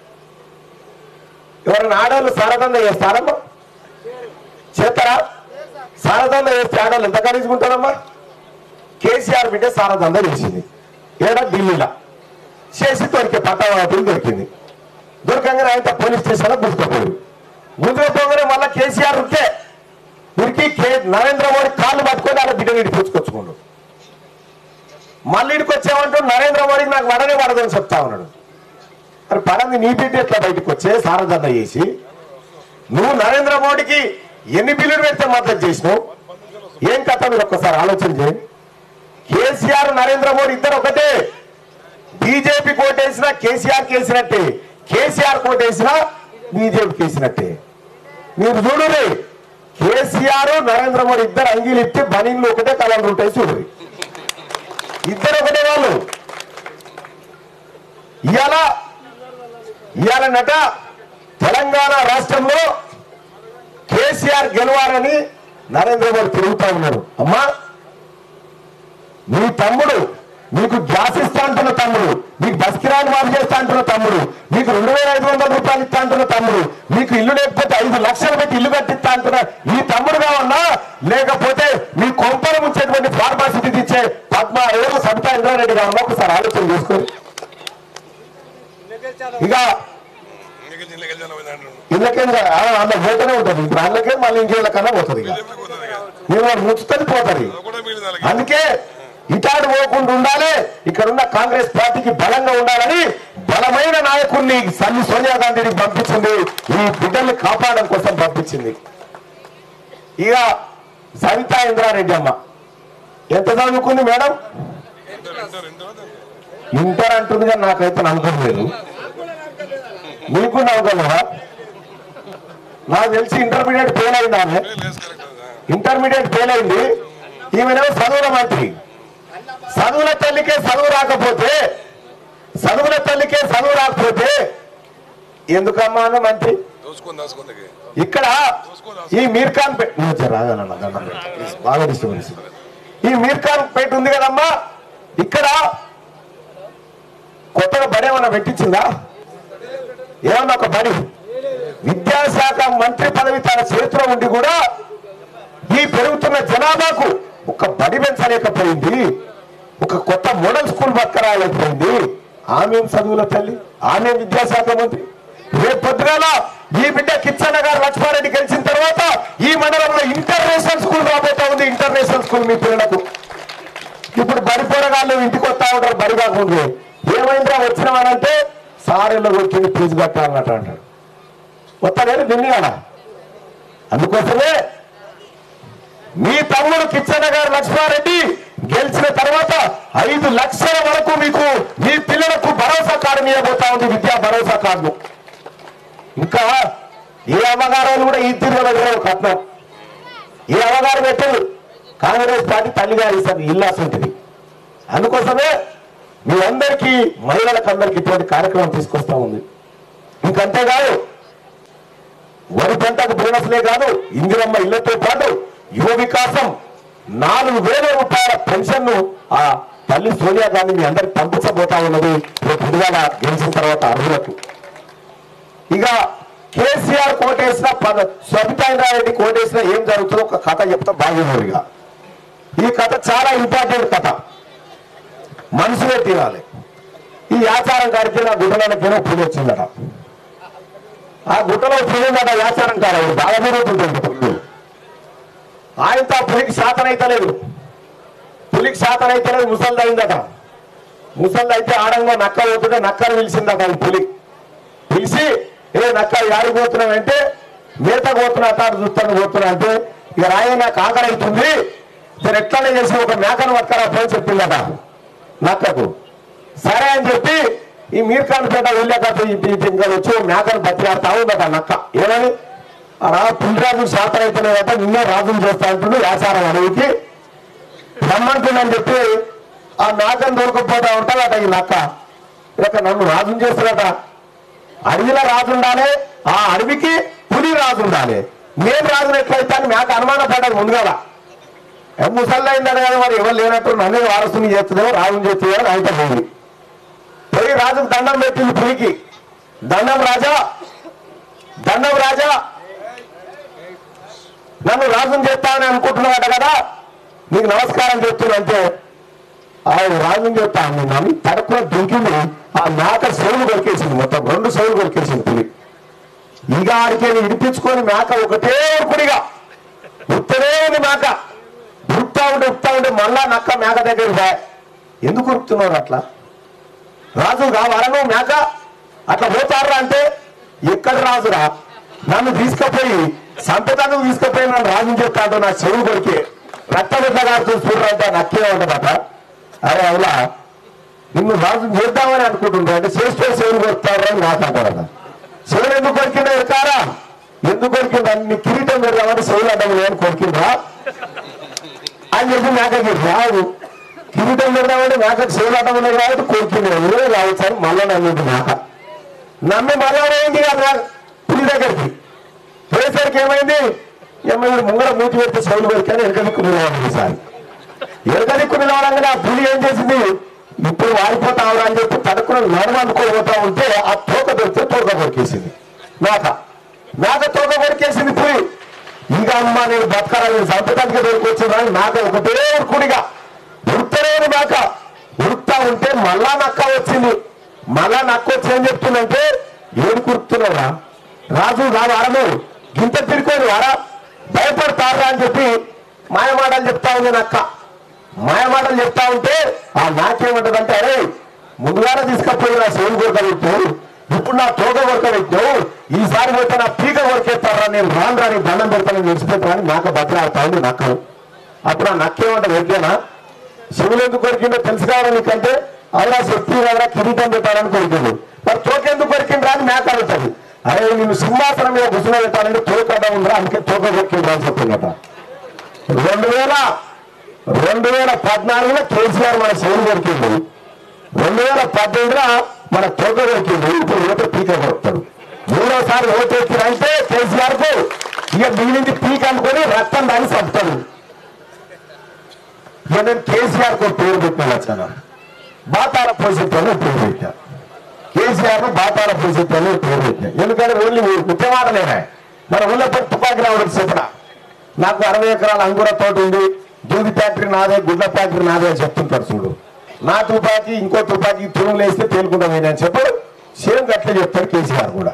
ఎవరైనా ఆడవాళ్ళు సారదండ చేస్తారమ్మా చేస్తారా సారదండ చేస్తే ఆడవాళ్ళు ఎంత ఖరీదుకుంటారమ్మా కేసీఆర్ బిడ్డ సారదండ చేసింది ఏడా ఢిల్లీలో చేసి దొరికే పట్టావాపులు దొరికింది దొరకంగానే ఆయన పోలీస్ స్టేషన్లో గుర్తుకోపోయి గుర్తుకోపోగానే మళ్ళీ కేసీఆర్ ఉంటే ఉరికి కే నరేంద్ర మోడీ కాళ్ళు పట్టుకొని అలా బిడ్డని ఇటు పుచ్చుకొచ్చుకోండు మళ్ళీ ఇడికి వచ్చామంటూ నరేంద్ర మోడీకి నాకు వడనే పడదని చెప్తా ఉన్నాడు మరి పడంది నీ బిడ్డ ఎట్లా బయటకు వచ్చే సారదండ చేసి నువ్వు నరేంద్ర మోడీకి ఎన్ని బిల్లులు పెడితే మద్దతు చేసినావు ఏం కథ మీరు ఒక్కసారి ఆలోచన చేయండి కేసీఆర్ నరేంద్ర మోడీ ఇద్దరు ఒకటే బీజేపీ కోటేసినా కేసీఆర్ కేసినట్టే కేసీఆర్ కోటేసినా బీజేపీ కేసినట్టే మీరు చూడురి కేసీఆర్ నరేంద్ర మోడీ ఇద్దరు అంగీలు ఇస్తే బనీళ్ళు ఒకటే కలర్లు ఉంటాయి చూడురి ఇద్దరు ఒకటే వాళ్ళు ఇవాళ ఇవాళ నట తెలంగాణ రాష్ట్రంలో కేసీఆర్ గెలవాలని నరేంద్ర మోడీ తిరుగుతా ఉన్నారు అమ్మా నీ తమ్ముడు నీకు గ్యాస్ ఇస్తా అంటున్న తమ్ముడు నీకు బస్ కిరాయి మాఫ్ చేస్తా అంటున్న తమ్ముడు నీకు రెండు వేల ఐదు వందల రూపాయలు ఇస్తా అంటున్న తమ్ముడు నీకు ఇల్లు లేకపోతే ఐదు లక్షలు పెట్టి ఇల్లు కట్టిస్తా అంటున్న ఈ తమ్ముడు కావన్నా లేకపోతే మీ కొంపలు ముంచేటువంటి ఫార్మాసిటీ ఇచ్చే పద్మ ఎవరు సబితా ఇంద్రారెడ్డి కావన్నా ఒకసారి ఆలోచన చేసుకోండి ఇక ఇంకెళ్ళి ఇంకెళ్ళి అంటున్నాను ఇళ్ళకే అందులో పోతూనే ఉంటుంది ఇప్పుడు అందులోకే మళ్ళీ ఇంకేళ్ళ కన్నా పోతుంది ఇక బీజేపీ పోతుంది ఇక. నేను ముచ్చుతుంది పోతుంది అది కూడా మిగిలింది వాళ్ళకి. అందుకే ఇటాడు పోకుండా ఉండాలి ఇక్కడ ఉన్న కాంగ్రెస్ పార్టీకి బలంగా ఉండాలని బలమైన నాయకుడిని సన్ని సోనియా గాంధీని పంపించింది ఈ బిడ్డల్ని కాపాడడం కోసం పంపించింది ఇక సవితా ఇంద్రారెడ్డి అమ్మ ఎంత చదువుకుంది మేడం ఇంటర్ ఇంటర్ ఇంటర్ అదే. ఇంటర్ అంటుంది కానీ నాకైతే నమ్మకం లేదు నీకు నమ్మకం లేదా నాకు తెలిసి ఇంటర్మీడియట్ ఫెయిల్ అయింది ఆమె లేదు, లేదు, కరెక్ట్ అదే. ఇంటర్మీడియట్ ఫెయిల్ అయింది ఈమెనేమో చదువుల మంత్రి చదువుల తల్లికే చదువు రాకపోతే చదువుల తల్లికే చదువు రాకపోతే ఎందుకమ్మా అన్న మంత్రి దోసుకొని దాచుకుంది ఇక. ఇక్కడ ఈ మీర్ఖాన్ పేట్ నువ్వు వచ్చా రాగానన్న దండం పెట్టు. ప్లీజ్, బాగా డిస్టర్బెన్స్ ఈ మీర్ఖాన్ పేట ఉంది కదమ్మా ఇక్కడ కొత్తగా బడి ఏమన్నా పెట్టించిందా ఏమన్నా ఒక బడి విద్యాశాఖ మంత్రి పదవి తన చేతిలో ఉండి కూడా ఈ పెరుగుతున్న జనాభాకు ఒక బడి పెంచలేకపోయింది ఒక కొత్త మోడల్ స్కూల్ పక్కరాలేకపోయింది ఆమె చదువుల తల్లి ఆమె విద్యాశాఖ మంత్రి రేపు పొద్దుగాల ఈ బిడ్డ కిచ్చన్న గారు లక్ష్మారెడ్డి గెలిచిన తర్వాత ఈ మండలంలో ఇంటర్నేషనల్ స్కూల్ రాబోతా ఉంది ఇంటర్నేషనల్ స్కూల్ మీ పిల్లలకు ఇప్పుడు బడి పోరగాళ్ళు ఇంటికి వస్తా ఉంటారు బడి కాకుండా ఏమైందిరా వచ్చినామనంటే సారెల్లో కొట్టింది ఫీజు కట్టాలన్నట్టు అంటాడు వస్తాడేది దీన్ని కదా అందుకోసమే మీ తమ్ముడు కిచ్చన్న గారు లక్ష్మారెడ్డి గెలిచిన తర్వాత ఐదు లక్షల వరకు మీకు మీ పిల్లలకు భరోసా కార్డు ఇవ్వబోతా ఉంది విద్యా భరోసా కార్డు ఇంకా ఏ అమ్మగారు కూడా ఈ తిరిగి కట్నం ఏ అమ్మగారు పెట్టదు కాంగ్రెస్ పార్టీ తల్లిగారి ఇస్తారు ఇల్లాస్ ఉంటుంది అందుకోసమే మీ అందరికీ మహిళలకు అందరికీ ఇటువంటి కార్యక్రమం తీసుకొస్తా ఉంది ఇంకంతేకాదు వరి పంటకు బోనస్లే కాదు ఇందిరమ్మ ఇళ్లతో పాటు యువ వికాసం నాలుగు వేల రూపాయల పెన్షన్ ను ఆ తల్లి సోనియా గాంధీ మీ అందరికి పంపించబోతా ఉన్నది రేపు పొద్దుగాల గెలిచిన తర్వాత అర్హులకు ఇక కేసీఆర్ కోటేసిన పద సబితాయింద్రారెడ్డి కోటేసిన ఏం జరుగుతుందో ఒక కథ చెప్తా బాగుందిగా ఈ కథ చాలా ఇంపార్టెంట్ కథ మనసులో తీరాలి ఈ ఆచారం గారికి నా గుడ్డలకి పులి వచ్చిందట ఆ గుట్టలో పులి ఉందట ఆచారం కాదు బాగా జరుగుతుంటుంది పుల్లు ఆయనతో ఆ పులికి శాతం అయితే లేదు పులికి శాతం అయితే లేదు ముసలిది అయిందట ముసలిది అయితే ఆడంగా నక్క పోతుంటే నక్కను పిలిచిందట ఈ పులి పిలిచి ఏ నక్క యాడికి పోతున్నావు అంటే మేత పోతున్నా అటు చూస్తాను పోతున్నా అంటే ఇక రాయ నాకు ఆకలి అవుతుంది సరే ఎట్లనే చేసి ఒక మేకను పట్టుకరా పోయి చెప్పిందట నక్కకు సరే అని చెప్పి ఈ మీర్ఖాన్పేట వెళ్ళాక ఇంకా వచ్చి ఓ మేకను బతిలాడుతా ఉందట నక్క ఏమని అలా పులిరాజు శాతం అయిపోయినదట నిన్నే రాజును చేస్తా అంటుండు వ్యాసారం అడవికి రమ్మంటుందని చెప్పి ఆ మేకను దొరకపోతా ఉంటాడట ఈ నక్క ఇక నన్ను రాజుని చేస్తున్నట అడవిలో రాజు ఉండాలి ఆ అడవికి పులి రాజు ఉండాలి నేను రాజును ఎట్లయితే అని మేక అనుమానం పడ్డది ముందుగా ముసళ్ళు అయిందని కదా మరి ఎవరు లేనట్టు నన్ను వారసుని చేస్తుందేమో రాజుని చేస్తుందో అని అయితే పోయింది పోయి రాజుకు దండం పెట్టింది పులికి దండం రాజా దండం రాజా నన్ను రాజుని చేస్తానని అనుకుంటున్నావట కదా నీకు నమస్కారం చెప్తున్నంటే ఆయన రాజుని చెప్తాను నన్ను తడకున దుంకింది ఆ మేక చెవులు కొరికేసింది మొత్తం రెండు చెవులు కొరికేసింది పులి ఇక ఆడికి ఇడిపించుకొని మేక ఒకటే కుడిగా ఉత్తరే ఉంది మేక ఉత్తా ఉంటే ఉత్తా ఉంటే మళ్ళా నక్క మేక దగ్గర రా ఎందుకు ఉరుకుతున్నారు అట్లా రాజు కావాలను మేక అట్లా పోతారా అంటే ఎక్కడ రాజురా నన్ను తీసుకుపోయి సంపదను తీసుకుపోయి నన్ను రాజుని చెప్తాడు నా చెరువు కొరికే రక్త బిడ్డ గారు చూడంటే నక్కే ఉండదట అరే అవులా నిన్ను రాజు చేద్దామని అనుకుంటుంటే అంటే చేస్తే చెవులు కొడతారు అని నాకు అంటారట చెవులు ఎందుకు కొరికిందా ఎరకారా ఎందుకు కొరికిందా నీ కిరీటం పెడదామని చెవులు అడ్డం నేను కొరికిందా అని చెప్పి మేకకి రాదు కిరీటం పెడదామంటే మేకకి చెవులు అడ్డం ఉన్నాయి కాబట్టి కొరికింది ఎవరే రావచ్చు అని మళ్ళా నమ్మింది మేక నమ్మి మళ్ళా పోయింది కదా పులి దగ్గరికి పోయేసరికి ఏమైంది ఏమైంది ముంగడ మూతి పెడితే చెవులు కొరికాను వెనక దిక్కు నిలవాలి ఈసారి వెనక దిక్కు నిలవడంగానే ఆ పులి ఏం చేసింది ఇప్పుడు వారిపోతావురా అని చెప్పి తడుకుని నడవనుకోబోతా ఉంటే ఆ తోక దొరికితే తోక కొరికేసింది మేక మేక తోక కొరికేసింది పులి ఇక అమ్మ నేను బతకాలని సంపదానికి దొరికొచ్చిందా అని మేక ఒకటే ఉరుకుడిగా ఉరుకుతలేని మేక ఉరుకుతా ఉంటే మళ్ళా నక్క వచ్చింది మళ్ళా నక్క వచ్చి ఏం చెప్తుందంటే ఏడు కురుకుతున్నారా రాజు రాదు అరను గింత తిరుకోని వారా భయపడతారా అని చెప్పి మాయమాటలు చెప్తా ఉంది నక్క మాయమాటలు చెప్తా ఉంటే ఆ నాకేమంటదంటే అరే ముందుగానే తీసుకపోయి నా సేవలు కొరక పెట్టావు ఇప్పుడు నా తోక కొరక పెట్టావు ఈసారి పోతే నా పీక కొరకేస్తారా నేను రాను రాని దండం పెడతానని నిలిచిపెట్టానని నాక బతిలాడుతా ఉంది నక్కలు అప్పుడు ఆ నక్కేమంటది ఎట్లేనా శివులు ఎందుకు కొరికిందో తెలుసు కావాలి నీకంటే అవునా శక్తి కదా కిరీటం పెట్టాలని కొరికిండు మరి తోకెందుకు కొరికిండ్రా అని మేక అడుగుతుంది అరే నేను సింహాసనం మీద గుసిన పెట్టాలంటే తోకడ్డ ఉందిరా అందుకే తోక కొరికిండ్రా అని చెప్పిందట రెండు వేల రెండు వేల పద్నాలుగులో కేసీఆర్ మన శివులు కొరికిండు రెండు వేల పద్దెనిమిదిలో మన తోక కొరికిండు ఇప్పుడు ఓటు పీక కొడతాడు మూడోసారి ఓటు ఎక్కిరంటే కేసీఆర్ కు ఇక మిగిలింది పీక అనుకొని రక్తం దాన్ని చంపుతాడు ఇక నేను కేసీఆర్ కు పేరు పెట్టిన వచ్చాను బాతాల పోషిత్వాన్ని పేరు పెట్టా కేసీఆర్ ను బాతాల పోషిత్వాన్ని పేరు పెట్టా ఎందుకంటే ఓన్లీ ముఖ్యమాటలేనా మన ఊళ్ళో పోయి తుపాకి రావడం చెప్పడా నాకు అరవై ఎకరాల అంగుర తోట ఉంది దూది ఫ్యాక్టరీ నాదే గుడ్ల ఫ్యాక్టరీ నాదే అని చెప్తుంటాడు చూడు నా తుపాకీ ఇంకో తుపాకీ తురుములు వేస్తే తేలుకుంటా అని చెప్పు సేమ్ గట్లే చెప్తాడు కేసీఆర్ కూడా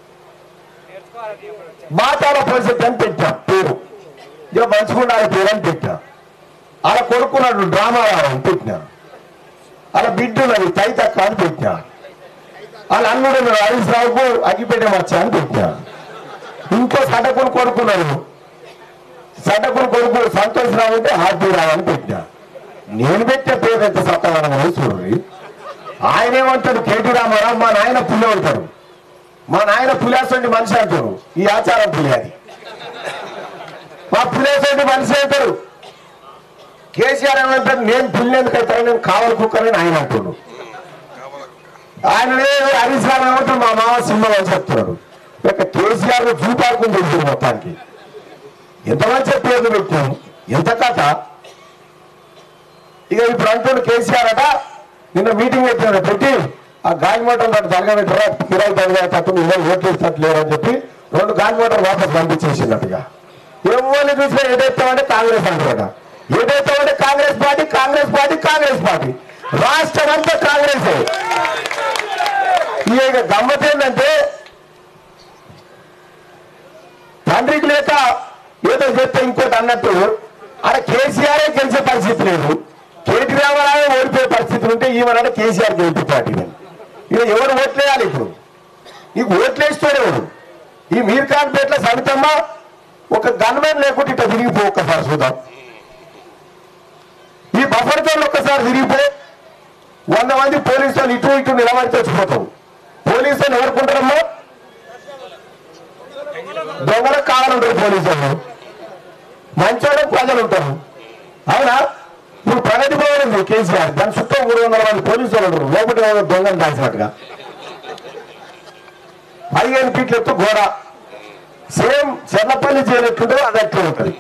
మాతాల పరిస్థితి అని పెట్టాం పేరు ఇక మంచుకున్నాడు పేరు అని పెట్టా అలా కొడుకున్నాడు డ్రామా అని పెట్టినా అలా బిడ్డున్నది తైతక్క అని పెట్టినా వాళ్ళ అన్నుడు హరీష్ రావుకు అగ్గిపెట్టే మచ్చ అని పెట్టినా ఇంకో సటకులు కొడుకున్నాడు సటకులు కొడుకు సంతోష్ రావు అంటే హార్టీ రావు అని పెట్టినా నేను పెట్టే పేరు ఎంత సత్తానం చూడండి ఆయన ఏమంటాడు కేటీ రామారావు మా నాయన పులి అంటాడు మా నాయన పులేసండి మనిషి అంటారు ఈ ఆచారం పులి అది మా పులేసండి మనిషి అంటారు కేసీఆర్ ఏమంటాడు నేను పులి ఎందుకు అవుతాను నేను కావాలి కుక్కని ఆయన అంటున్నాడు ఆయన హరీష్ రావు ఏమంటాడు మా మామ సింహం అని చెప్తున్నాడు ఇక కేసీఆర్ చూపాడుకుని తెలుసు మొత్తానికి ఎంత మంచి పేర్లు పెట్టాం ఎంత కథ ఇక ఇప్పుడు అంటుండు కేసీఆర్ అట నిన్న మీటింగ్ పెట్టాడు పెట్టి ఆ గాలి మోటార్ నాటి జరగబెట్టరా కిరాయి తగ్గేటట్టు నిన్న ఓట్లు ఇస్తట్లేరు అని చెప్పి రెండు గాలి మోటార్ వాపస్ పంపించేసినట్టుగా ఎవరిని చూసినా ఏదైతామంటే కాంగ్రెస్ అంటారట ఏదైతామంటే Congress party Congress party Congress party రాష్ట్రం అంతా కాంగ్రెస్ ఇక గమ్మత్ ఏంటంటే తండ్రికి లేక ఏదో చెప్తే ఇంకోటి అన్నట్టు ఆడ కేసీఆర్ గెలిచే పరిస్థితి లేదు కేటీ రామారావు ఓడిపోయే పరిస్థితి ఉంటే ఈమెనంటే కేసీఆర్ గెలిపి పార్టీ ఇక ఎవరు ఓట్లేయాలి ఇప్పుడు నీకు ఓట్లేస్తాడు ఎవరు ఈ మీర్ ఖాన్ పేట్ల సవితమ్మ ఒక గన్మెన్ లేకుంటే ఇట్లా తిరిగిపో ఒక్కసారి చూద్దాం ఈ బఫర్తో ఒక్కసారి తిరిగిపో వంద మంది పోలీసులు ఇటు ఇటు నిలబడి తెచ్చిపోతావు పోలీసులు ఎవరుకుంటారమ్మా దొంగలకు కావాలంటారు పోలీసులు మంచోళ్ళకి ప్రజలు ఉంటారు అవునా ఇప్పుడు ప్రగతి భవన్ ఉంది కేసీఆర్ దాని చుట్టూ మూడు వందల మంది పోలీసులు ఉంటారు లోపల ఏదో దొంగను దాచినట్టుగా పదిహేను ఫీట్ల ఎత్తు గోడ సేమ్ చెన్నపల్లి చేయనట్టుంటే అది అట్లా ఉంటుంది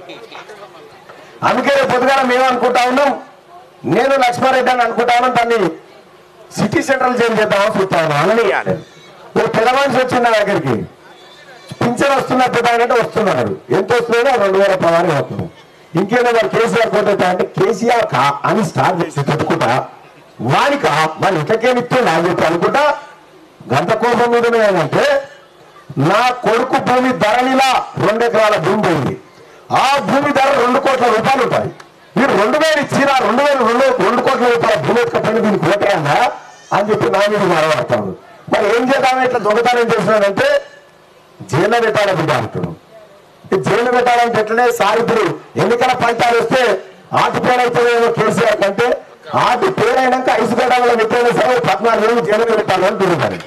అందుకే రేపు పొద్దుగాల మేము అనుకుంటా ఉన్నాం నేను లక్ష్మారెడ్డి అని అనుకుంటా ఉన్నాం దాన్ని సిటీ సెంట్రల్ జైలు చేద్దామని చూస్తా ఉన్నాం అన్నీ ఓ పెద్ద మనిషి వచ్చింది నా దగ్గరికి పింఛన్ వస్తున్నట్టు అంటే వస్తున్నాడు ఎంత వస్తున్నాడో రెండు వేల పదహారు అవుతుంది ఇంకేదో మరి కేసీఆర్ కొట్టా అంటే కేసీఆర్ కా అని స్టార్ట్ చేసి తట్టుకుంటా వానికా వాని ఇంతకేమిస్తుండే అని చెప్పి అనుకుంటా గంట కోపం మీద ఏంటంటే నా కొడుకు భూమి ధరనిలా రెండు ఎకరాల భూమి పోయింది ఆ భూమి ధర రెండు కోట్ల రూపాయలు ఉంటాయి మీరు రెండు వేలు ఇచ్చినా రెండు వేలు రెండు రెండు కోట్ల రూపాయల భూమి ఎత్తుకపోయిన దీనికి ఓటేయంగా అని చెప్పి నా మీద మరవాడతాడు మరి ఏం చేద్దామని ఇట్లా దొంగతనం చేసినాడంటే జైల్లో పెట్టాలి బిడ్డ అంటున్నాడు ఈ జైలు పెట్టాలంటే ఎట్లనే సాయిపుడు ఎన్నికల ఫలితాలు వస్తే ఆటి పేరు అవుతుందేమో కేసీఆర్ కంటే ఆటి పేరైనాక ఐసుగడ్డలో పెట్టిన సరే పద్నాలుగు వేలు జైలు పెట్టాలని తిరుగుతారు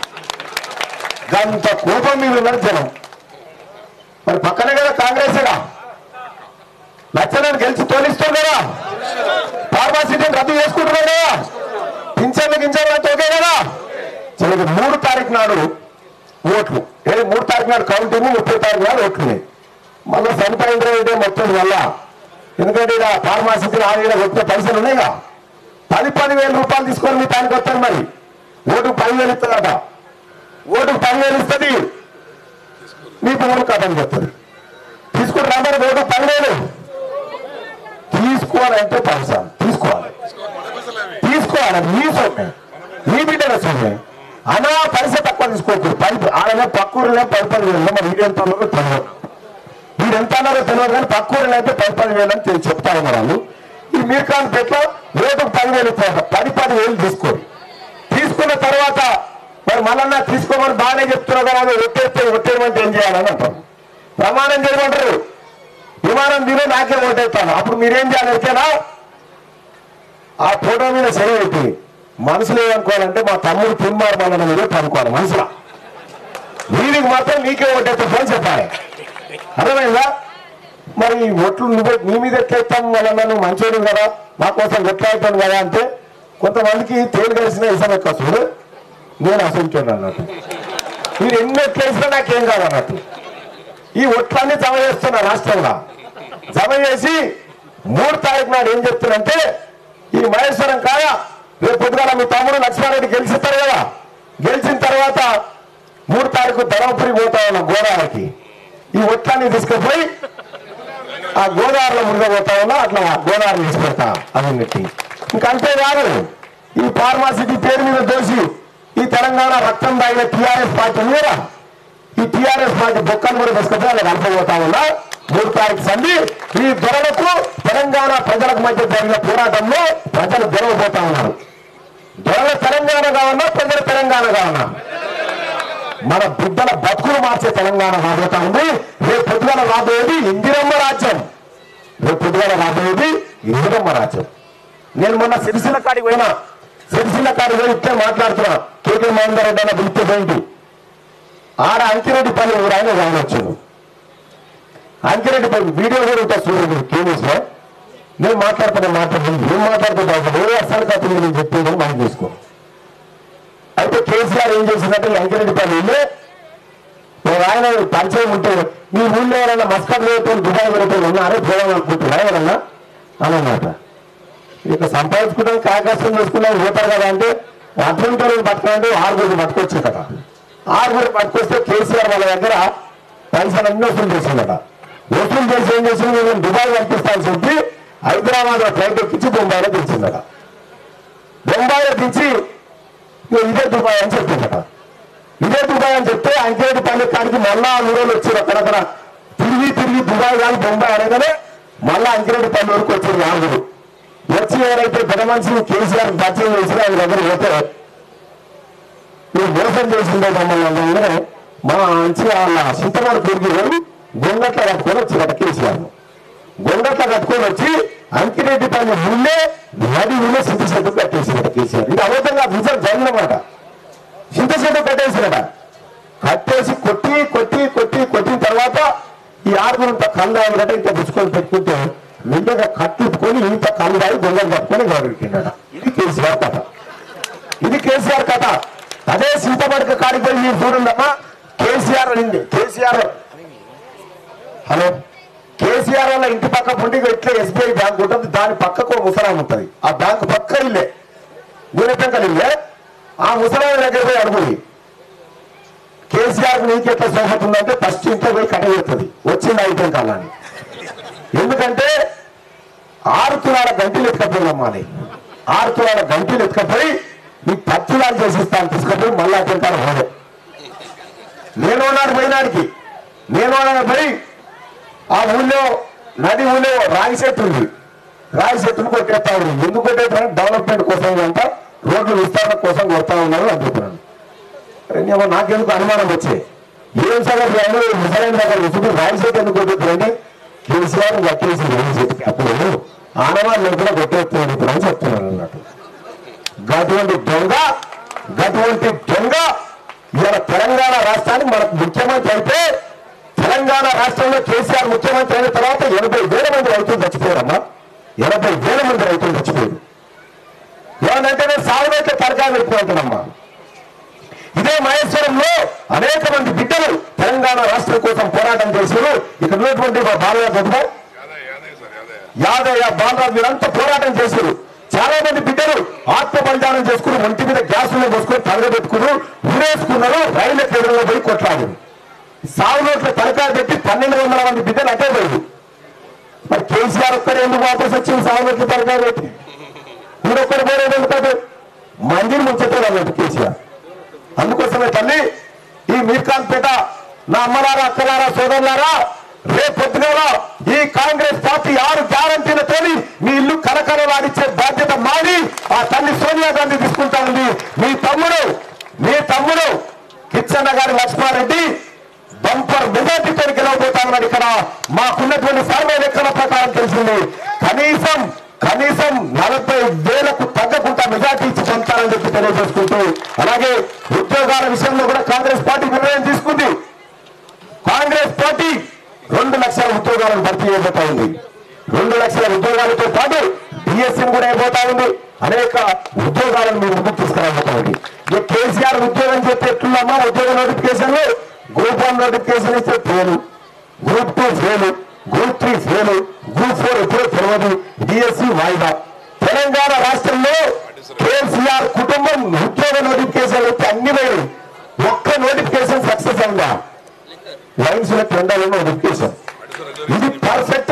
గంత కోపం మీద ఉన్నారు జనం మరి పక్కనే కదా కాంగ్రెసేగా లచ్చనని గెలిచి తోలిస్తుంది కదా ఫార్మాసిటీని రద్దు చేసుకుంటున్నాడు కదా పింఛన్లు గింజలు అంతా ఓకే కదా చివరికి మూడు తారీఖు నాడు ఓట్లు ఏది మూడు తారీఖు నాడు కౌంటింగ్ ముప్పై తారీఖు నాడు ఓట్లు ఉన్నాయి మళ్ళీ చనిపోయిన రోజు మొత్తం వల్ల ఎందుకంటే ఇలా ఫార్మాసిటీ ఆడ వచ్చిన పైసలు ఉన్నాయిగా పది పది వేల రూపాయలు తీసుకొని మీ దానికి వస్తారు మరి ఓటుకు పదివేలు ఇస్తుందట ఓటుకు పదివేలు ఇస్తుంది మీకు ఊరు కథం చెప్తుంది తీసుకుని రమ్మని ఓటు పదివేలు తీసుకోవాలంటే పైసా తీసుకోవాలి తీసుకోవాలి మీ సొమ్మే మీ బిడ్డల సొమ్మే అనా పైసా తక్కువ తీసుకోవచ్చు పది ఆడనే పక్కూరులే పది పది వేలు మరి వీడు ఎంత ఉన్నారో తెలియదు వీడు ఎంత అన్నారో తెలియదు కానీ పక్కూరులో అయితే పది పది వేలు అని తెలి- చెప్తా ఉన్నారు వాళ్ళు ఈ మీర్ఖాన్ పెట్లో రేటుకు పదివేలు ఇస్తారు పది పది వేలు తీసుకోండి తీసుకున్న తర్వాత మరి మళ్ళా తీసుకోమని బాగానే చెప్తున్నారు కదా అని ఒట్టేస్తే ఒట్టేయమంటే ఏం చేయాలని అంటారు ప్రమాణం చేయమంటారు విమానం మీద నాకే ఓటేస్తాను అప్పుడు మీరేం చేయాలి ఓకేనా ఆ ఫోటో మీద సరి పెట్టి మనసులో ఏమనుకోవాలంటే మా తమ్ముడు తిమ్మారు మళ్ళీ మీద అనుకోవాలి మనసులో వీరికి మాత్రం నీకే ఓటేస్తాను చెప్పాలి అర్థమైందా మరి ఈ ఒట్లు నువ్వు నీ మీద ఎట్లా ఇస్తాం వల్ల నువ్వు మంచోడు కదా నా కోసం ఎట్లా అవుతాను కదా అంటే కొంతమందికి తేలు కలిసిన ఇసం ఎక్కువ చూడు నేను అసలుంటాను అన్నట్టు మీరు ఎన్ని ఎట్లా వేసినా నాకేం కాదు అన్నట్టు ఈ ఒట్లన్నీ జమ చేస్తున్నా రాష్ట్రంలో జమ చేసి మూడు తారీఖు నాడు ఏం చెప్తున్నారంటే ఈ మహేశ్వరం కాయ రేపు పొద్దుగాల మీ తమ్ముడు లక్ష్మారెడ్డి గెలిచిస్తారు కదా గెలిచిన తర్వాత మూడు తారీఖు ధర్మపురి పోతా ఉన్నాం గోదావరికి ఈ ఒట్లన్నీ తీసుకుపోయి ఆ గోదావరిలో మునిగబోతా ఉన్నా అట్లా గోదావరి తీసి పెడతా అన్నిటి ఇంకా అంతేకాదు ఈ ఫార్మాసిటీ పేరు మీద దోషి ఈ తెలంగాణ రక్తం తాగిన టీఆర్ఎస్ పార్టీ ఉంది కదా ఈ టీఆర్ఎస్ పార్టీ బొక్కలు కూడా తీసుకొచ్చి వాళ్ళకి కలపబోతా ఉన్నా మూడు తారీఖు సంధి ఈ దొరలకు తెలంగాణ ప్రజలకు మధ్య జరిగిన పోరాటంలో ప్రజలు గెలవబోతా ఉన్నారు దొరల తెలంగాణ కావన్నా ప్రజల తెలంగాణ కావన్నా మన బిడ్డల బతుకులు మార్చే తెలంగాణ రాబోతా ఉంది రేపు పొద్దుగల రాబోయేది ఇందిరమ్మ రాజ్యం రేపు పొద్దుగల రాబోయేది ఇందిరమ్మ రాజ్యం నేను మొన్న సిరిసిల్ల కాడికి పోయినా సిరిసిల్ల కాడికి పోయి ఇట్టే మాట్లాడుతున్నా కేకే మహేందర్ రెడ్డి అన్న పిలిస్తే పోయింది ఆడ అంకిరెడ్డి పల్లి ఊరు ఆయన రానొచ్చాను అంకిరెడ్డి పల్లి వీడియో కూడా ఉంటుంది చూడండి కేవీస్ లో నేను మాట్లాడుతున్నా మాట్లాడుతుంది ఏం మాట్లాడుతుంటా ఏ అసలు కథ నేను చెప్పేది మనం తీసుకో అయితే కేసీఆర్ ఏం చేసిందంటే ఈ అంకిరెడ్డి పల్లి ఇల్లే ఒక ఆయన పరిచయం ఉంటే మీ ఊళ్ళో ఎవరైనా మస్కట్ లేకపోతే దుబాయ్ వెళ్ళిపోయి ఉన్నారే పోవాలనుకుంటున్నా ఎవరన్నా అనమాట ఇక సంపాదించుకుంటాం కాకష్టం చేసుకున్నాం పోతారు కదా అంటే అటువంటి వాళ్ళని పట్టుకోండి ఆరుగురు పట్టుకొచ్చు కదా ఆరుగురు పట్టుకొస్తే కేసీఆర్ వాళ్ళ దగ్గర పైసలు అన్ని వసూలు చేసిందట వసూలు చేసి ఏం చేసింది నేను దుబాయ్ పంపిస్తాను చెప్పి హైదరాబాద్ లో ఫ్లైట్ ఎక్కించి బొంబాయిలో దించిందట బొంబాయిలో దించి ఇగో ఇదే దుబాయ్ అని చెప్పిందట ఇదే దుబాయ్ అని చెప్తే అంకేటి పల్లి కాడికి మళ్ళా ఊరోళ్ళు వచ్చారు అక్కడక్కడ తిరిగి తిరిగి దుబాయ్ కానీ బొంబాయి అనగానే మళ్ళా అంకిరెడ్డి పల్లి వరకు వచ్చారు నాలుగురు వచ్చి ఎవరైతే పెద్ద మనిషిని కేసీఆర్ పరిచయం చేసినా ఆయన దగ్గర పోతే మీరు మోసం చేసిందే మమ్మల్ని అనగానే మా మంచి వాళ్ళ చింతనాడు తిరిగి వెళ్ళి గొంగట్ల కట్టుకొని వచ్చిరట కేసీఆర్ గొంగట్ల కట్టుకొని వచ్చి అంకిరెడ్డి పల్లి ముందే నది ముందే సింత చెట్టు కట్టేసిరట కేసీఆర్ ఇది అబద్ధంగా నిజం జరిగినమాట చింత చెట్టు కట్టేసిరట కట్టేసి కొట్టి కొట్టి కొట్టి కొట్టిన తర్వాత ఈ ఆరుగురంత కళ్ళు తాగినట్టు ఇంత పుచ్చుకొని పెట్టుకుంటే నిండుగా కట్టుకొని ఇంత కళ్ళు తాగి దొంగలు కట్టుకొని గౌరవించిందట ఇది కేసీఆర్ కథ ఇది కేసీఆర్ కథ అదే సీతమడక కాడికి పోయి మీరు చూడండమ్మా కేసీఆర్ అనింది కేసీఆర్ హలో కేసీఆర్ వాళ్ళ ఇంటి పక్క పుండి ఎట్లా ఎస్బీఐ బ్యాంక్ ఉంటుంది దాని పక్కకు ఒక ముసలాం ఉంటుంది ఆ బ్యాంక్ పక్క ఇల్లే గుణపెంకలు ఇల్లే ఆ ముసలాం దగ్గర పోయి అడుగుది కేసీఆర్ నీకెట్లా సోహత ఉందంటే ఫస్ట్ ఇంట్లో పోయి కట్ట పెడుతుంది వచ్చింది అయిపోయిన కాలాన్ని ఎందుకంటే ఆరు తులాల గంటలు ఎత్తుకపోయిందమ్మా అది ఆరు తులాల గంటలు ఎత్తుకపోయి నీ పత్తులాలు చేసిస్తాను తీసుకపోయి మళ్ళా తింటాను హోదే నేను ఉన్నాడు పోయినాడికి నేను ఉన్నాడు పోయి ఆ ఊళ్ళో నది ఊళ్ళో రాగి చెట్టు ఉంది రాగి చెట్టును కొట్టేస్తా ఉంది ఎందుకు కొట్టేస్తాను డెవలప్మెంట్ కోసం అంట రోడ్లు విస్తరణ కోసం కొడతా ఉన్నారు అనుకుంటున్నాను ఏమో నాకెందుకు అనుమానం వచ్చే ఏం సంగతి అయినా ముసలైన దగ్గర విసుగు రాయి చెట్టు ఎందుకు కొట్టేస్తారండి కేసీఆర్ కట్టేసి రాయి చెట్టుకి అప్పుడు ఆనవాళ్ళు లేకుండా కొట్టేస్తున్నాడు ఇప్పుడు అని చెప్తున్నాను అన్నట్టు గటువంటి దొంగ గటువంటి దొంగ ఇవాళ తెలంగాణ రాష్ట్రానికి మనకు ముఖ్యమంత్రి అయితే తెలంగాణ రాష్ట్రంలో కేసీఆర్ ముఖ్యమంత్రి అయిన తర్వాత ఎనభై వేల మంది రైతులు చచ్చిపోయారమ్మా ఎనభై వేల మంది రైతులు చచ్చిపోయారు ఏమంటే నేను సాగునైతే తరకాలు పెట్టుకుంటున్నామ్మా ఇదే మహేశ్వరంలో అనేక మంది బిడ్డలు తెలంగాణ రాష్ట్రం కోసం పోరాటం చేశారు ఇక్కడ ఉన్నటువంటి మా బాలయ్య గొప్ప యాదే యాదే సార్ యాదే యాదయ్య బాలరాజు వీరంతా పోరాటం చేశారు చాలా మంది బిడ్డలు ఆత్మ బలిదానం చేసుకుని ఒంటి మీద గ్యాసులు పోసుకొని తగలబెట్టుకున్నారు ఊరేసుకున్నారు రైలు కేంద్రంలో పోయి కొట్లాడారు సాగునోట్ల తలకాయ పెట్టి పన్నెండు వందల మంది బిడ్డలు అటే పోయింది మరి కేసీఆర్ ఒక్కరు ఎందుకు వాపస్ వచ్చింది సాగునోట్ల తలకాయ పెట్టి మీరొక్కరు పోలేదు ఎందుకంటే మందిని ముంచెత్తారు అన్నట్టు కేసీఆర్ అందుకోసమే తల్లి ఈ మీర్ఖాన్ పేట నా అమ్మలారా అక్కలారా సోదరులారా రేపు పొద్దునేల ఈ కాంగ్రెస్ పార్టీ ఆరు గ్యారంటీలతోని మీ ఇల్లు కలకలలాడిచ్చే బాధ్యత మాది ఆ తల్లి సోనియా గాంధీ తీసుకుంటా ఉంది మీ తమ్ముడు మీ తమ్ముడు కిచ్చన్న గారి లక్ష్మారెడ్డి బంపర్ మెజార్టీతో గెలవబోతా ఉన్నాడు ఇక్కడ మాకున్నటువంటి సర్వే లెక్కల ప్రకారం తెలిసింది కనీసం కనీసం నలభై వేలకు తగ్గకుండా మెజార్టీ ఇచ్చి పంపాలని చెప్పి తెలియజేసుకుంటూ అలాగే ఉద్యోగాల విషయంలో కూడా కాంగ్రెస్ పార్టీ నిర్ణయం తీసుకుంది కాంగ్రెస్ పార్టీ రెండు లక్షల ఉద్యోగాలను భర్తీ చేయబోతా ఉంది రెండు లక్షల ఉద్యోగాలతో పాటు డిఎస్ఎం కూడా అయిపోతా ఉంది అనేక ఉద్యోగాలను మీరు ముందుకు తీసుకురాబోతా ఉంది ఇక కేసీఆర్ ఉద్యోగం చెప్పి ఎట్లున్నామా ఉద్యోగ నోటిఫికేషన్ లో గ్రూప్ వన్ నోటిఫికేషన్ ఇస్తే fail group two fail group three fail group four ఎప్పుడో తెలియదు డిఎస్సి వాయిదా తెలంగాణ రాష్ట్రంలో కేసీఆర్ కుటుంబం ఉద్యోగ నోటిఫికేషన్ అయితే అన్ని పోయి ఒక్క నోటిఫికేషన్ సక్సెస్ అయిందా లైన్స్ లో టెండర్లో నోటిఫికేషన్ ఇది పర్ఫెక్ట్ గా మనం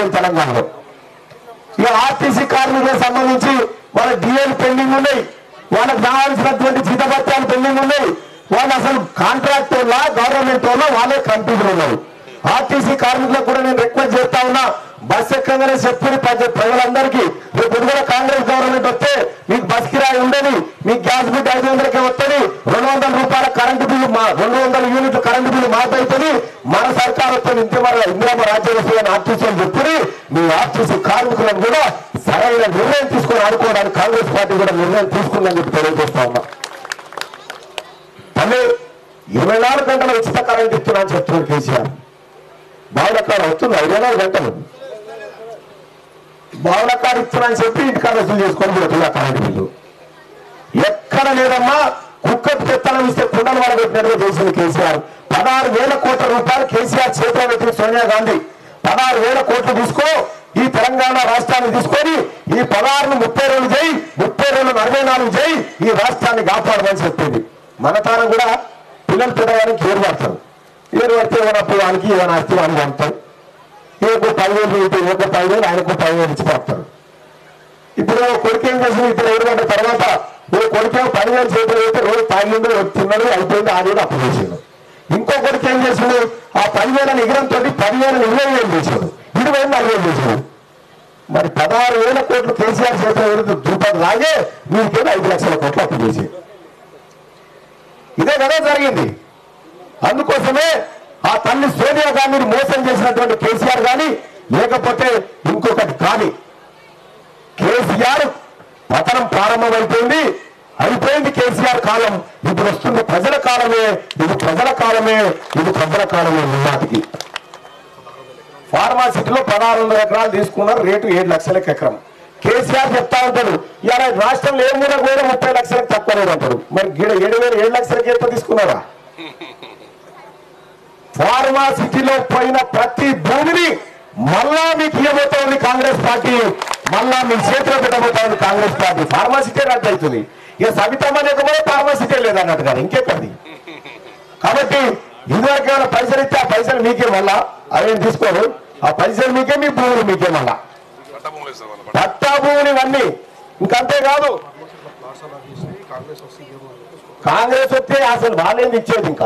అయిపోయింది తెలంగాణలో ఇక ఆర్టీసీ కార్మికులకు సంబంధించి వాళ్ళ డిఎల్ పెండింగ్ ఉన్నాయి వాళ్ళకి రావాల్సినటువంటి జీతభత్యాలు పెండింగ్ ఉన్నాయి వాళ్ళు అసలు కాంట్రాక్ట్ వాళ్ళ గవర్నమెంట్ వాళ్ళ వాళ్ళే కంపెనీలు ఉన్నారు ఆర్టీసీ కార్మికులకు కూడా నేను రిక్వెస్ట్ చేస్తా ఉన్నా బస్ ఎక్కగానే చెప్పుకుని ప్రజ ప్రజలందరికీ రేపు పొద్దున కాంగ్రెస్ గవర్నమెంట్ వస్తే మీకు బస్ కిరాయి ఉండదు మీకు గ్యాస్ బిల్ ఐదు వందలకే వస్తుంది రెండు వందల రూపాయల కరెంటు బిల్లు మా రెండు వందల యూనిట్లు కరెంటు బిల్లు మాఫ్ అవుతుంది మన సర్కార్ వస్తుంది ఇంతే మన ఇందిరామ రాజ్యం వస్తుందని ఆర్టీసీ అని చెప్పి మీ ఆర్టీసీ కార్మికులను కూడా సరైన నిర్ణయం తీసుకొని ఆడుకోవడానికి కాంగ్రెస్ పార్టీ కూడా నిర్ణయం తీసుకుందని చెప్పి తెలియజేస్తా ఉన్నా తల్లి ఇరవై నాలుగు గంటల ఉచిత కరెంట్ ఇస్తున్నా అని చెప్తున్నాడు కేసీఆర్ బావులకాడ వస్తుంది ఇరవై నాలుగు గంటలు బావులకాడ ఇస్తున్నా అని చెప్పి ఇంటికాడ వసూలు చేసుకొని పోతున్నా కరెంట్ బిల్లు ఎక్కడ లేదమ్మా కుక్కకు పెత్తనం ఇస్తే కుండలు వాళ్ళ పెట్టినట్టుగా చేసింది కేసీఆర్ పదహారు వేల కోట్ల రూపాయలు కేసీఆర్ చేతిలో పెట్టిన సోనియా గాంధీ పదహారు వేల కోట్లు తీసుకో ఈ తెలంగాణ రాష్ట్రాన్ని తీసుకొని ఈ పదహారును ముప్పై రెండు చేయి ముప్పై రెండు అరవై నాలుగు చేయి ఈ రాష్ట్రాన్ని కాపాడమని చెప్పింది మన తాను కూడా పిల్లలు పెద్దవానికి ఏరు పడతారు ఏరు పడితే ఏమైనా వానికి ఏమైనా ఆస్తి వానికి పంపుతారు ఈయనకు పదివేలు ఇటు ఈయనకు పదివేలు ఆయనకు పదివేలు ఇచ్చి పంపుతారు ఇప్పుడు కొడుకు ఏం చేసింది ఇప్పుడు ఏడు గంటల తర్వాత ఇప్పుడు కొడుకు పదివేలు చేతులు అయితే రోజు తాగిండు తిన్నాడు అయిపోయింది ఆ రోజు అప్పు చేసిండు ఇంకో కొడుకు ఏం చేసిండు ఆ పదివేల ఎగరంతో పదివేల ఇరవై వేలు చేశాడు ఇరవై నలభై వేలు చేశాడు మరి పదహారు వేల కోట్లు కేసీఆర్ చేతులు ఏడు రూపాయలు లాగే మీకేమో ఐదు లక్షల కోట్లు అప్పు చేసి ఇదే కదా జరిగింది అందుకోసమే ఆ తల్లి సోనియా గాంధీని మోసం చేసినటువంటి కేసీఆర్ కానీ లేకపోతే ఇంకొకటి కానీ కేసీఆర్ పతనం ప్రారంభమైపోయింది అయిపోయింది కేసీఆర్ కాలం ఇప్పుడు వస్తుంది ప్రజల కాలమే ఇది ప్రజల కాలమే ఇది ప్రజల కాలమే మున్నాటికి ఫార్మాసిటీలో పదహారు వందల ఎకరాలు తీసుకున్నారు రేటు ఏడు లక్షలకు ఎకరం కేసీఆర్ చెప్తా ఉంటాడు ఇలా రాష్ట్రంలో ఏ మూల కూడా ముప్పై లక్షలకు తక్కువ లేదు అంటాడు మరి గిడ ఏడు వేల ఏడు లక్షలకి ఎంత తీసుకున్నారా ఫార్మాసిటీలో పోయిన ప్రతి భూమిని మళ్ళా మీకు ఇవ్వబోతోంది కాంగ్రెస్ పార్టీ మళ్ళా మీ చేతిలో పెట్టబోతోంది కాంగ్రెస్ పార్టీ ఫార్మాసిటీ రద్దు అవుతుంది ఇక సవితమ్మ లేకపోతే ఫార్మాసిటీ లేదన్నట్టు కదా ఇంకెక్కడి కాబట్టి ఇదివరకు ఏమైనా పైసలు ఇస్తే ఆ పైసలు మీకే మళ్ళా అవేం తీసుకోరు ఆ పైసలు మీకే మీ భూములు మీకే మళ్ళా పట్ట భూములు ఇస్తారు వాళ్ళు పట్టా భూములు ఇవన్నీ ఇంకంతే కాదు కాంగ్రెస్ వస్తే అసలు వాళ్ళేది ఇచ్చేది ఇంకా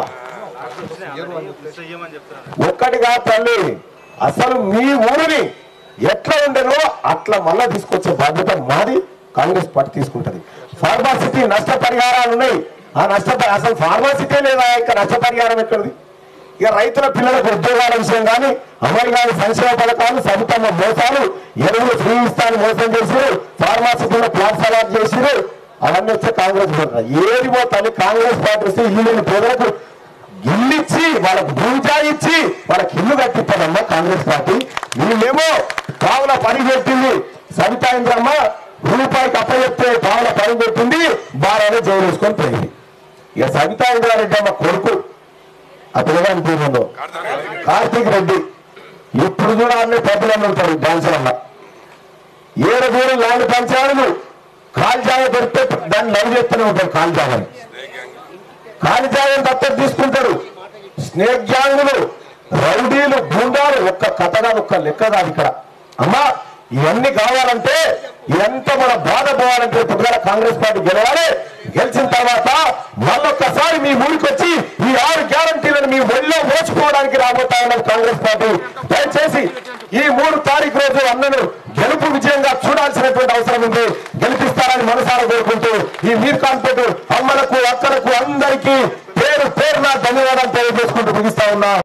ఒక్కటిగా తల్లి అసలు మీ ఊరిని ఎట్లా ఉండేనో అట్లా మళ్ళా తీసుకొచ్చే బాధ్యత మాది కాంగ్రెస్ పార్టీ తీసుకుంటది ఫార్మాసిటీ నష్టపరిహారాలు ఉన్నాయి ఆ నష్ట అసలు ఫార్మాసిటీ లేదా ఇంకా నష్టపరిహారం ఎక్కడిది ఇక రైతుల పిల్లలకు ఉద్యోగాల విషయం కానీ అమలు కాని సంక్షేమ పథకాలు సబితమ్మ మోసాలు ఎరువులు ఫ్రీ ఇస్తాను మోసం చేసిరు ఫార్మాసిటీలో ప్లాట్స్ అలాట్ చేసిరు అవన్నీ వచ్చే కాంగ్రెస్ పార్టీ ఏది పోతాను కాంగ్రెస్ పార్టీ వస్తే ఇల్లు లేని పేదలకు ఇల్లు ఇచ్చి వాళ్ళకు భూజా ఇచ్చి వాళ్ళకి ఇల్లు కట్టిస్తారమ్మా కాంగ్రెస్ పార్టీ వీళ్ళేమో పావుల పని పెట్టింది సవితా ఇంద్రమ్మ రూపాయికి అప్పచెప్తే పావుల పని పెట్టింది బాగానే జైలు వేసుకొని పోయింది ఇక సవితా ఇంద్రారెడ్డి అమ్మ కొడుకు ఆ పిల్లగాని పేరు కార్తీక్ కార్తీక్ రెడ్డి ఇప్పుడు కూడా అన్ని పెద్దలు ఉంటారు డాన్సులమ్మ ఏడు దూరం ల్యాండ్ పంచాయతీలు కాల్జాగ దొరికితే దాన్ని లవ్ చేస్తూనే ఉంటారు కాల్జాగని స్నేక్ గ్యాంగ్ కాలిజాగం దత్తత తీసుకుంటారు స్నేక్ గ్యాంగులు రౌడీలు గుండాలు ఒక్క కథ కాదు ఒక్క లెక్క కాదు ఇక్కడ అమ్మా ఇవన్నీ కావాలంటే ఎంత మన బాధ పోవాలంటే పొద్దున కాంగ్రెస్ పార్టీ గెలవాలి గెలిచిన తర్వాత మళ్ళొక్కసారి మీ ఊరికి వచ్చి ఈ ఆరు గ్యారంటీలను మీ ఒళ్ళో మోసుకోవడానికి రాబోతా ఉన్నది కాంగ్రెస్ పార్టీ దయచేసి ఈ మూడు తారీఖు రోజు అన్నను గెలుపు విజయంగా చూడాల్సినటువంటి అవసరం ఉంది గెలిపిస్తారని మనసారా కోరుకుంటూ ఈ మీర్ కాన్పేట అమ్మలకు అక్కలకు అందరికీ పేరు పేరున ధన్యవాదాలు తెలియజేసుకుంటూ ముగిస్తా ఉన్నా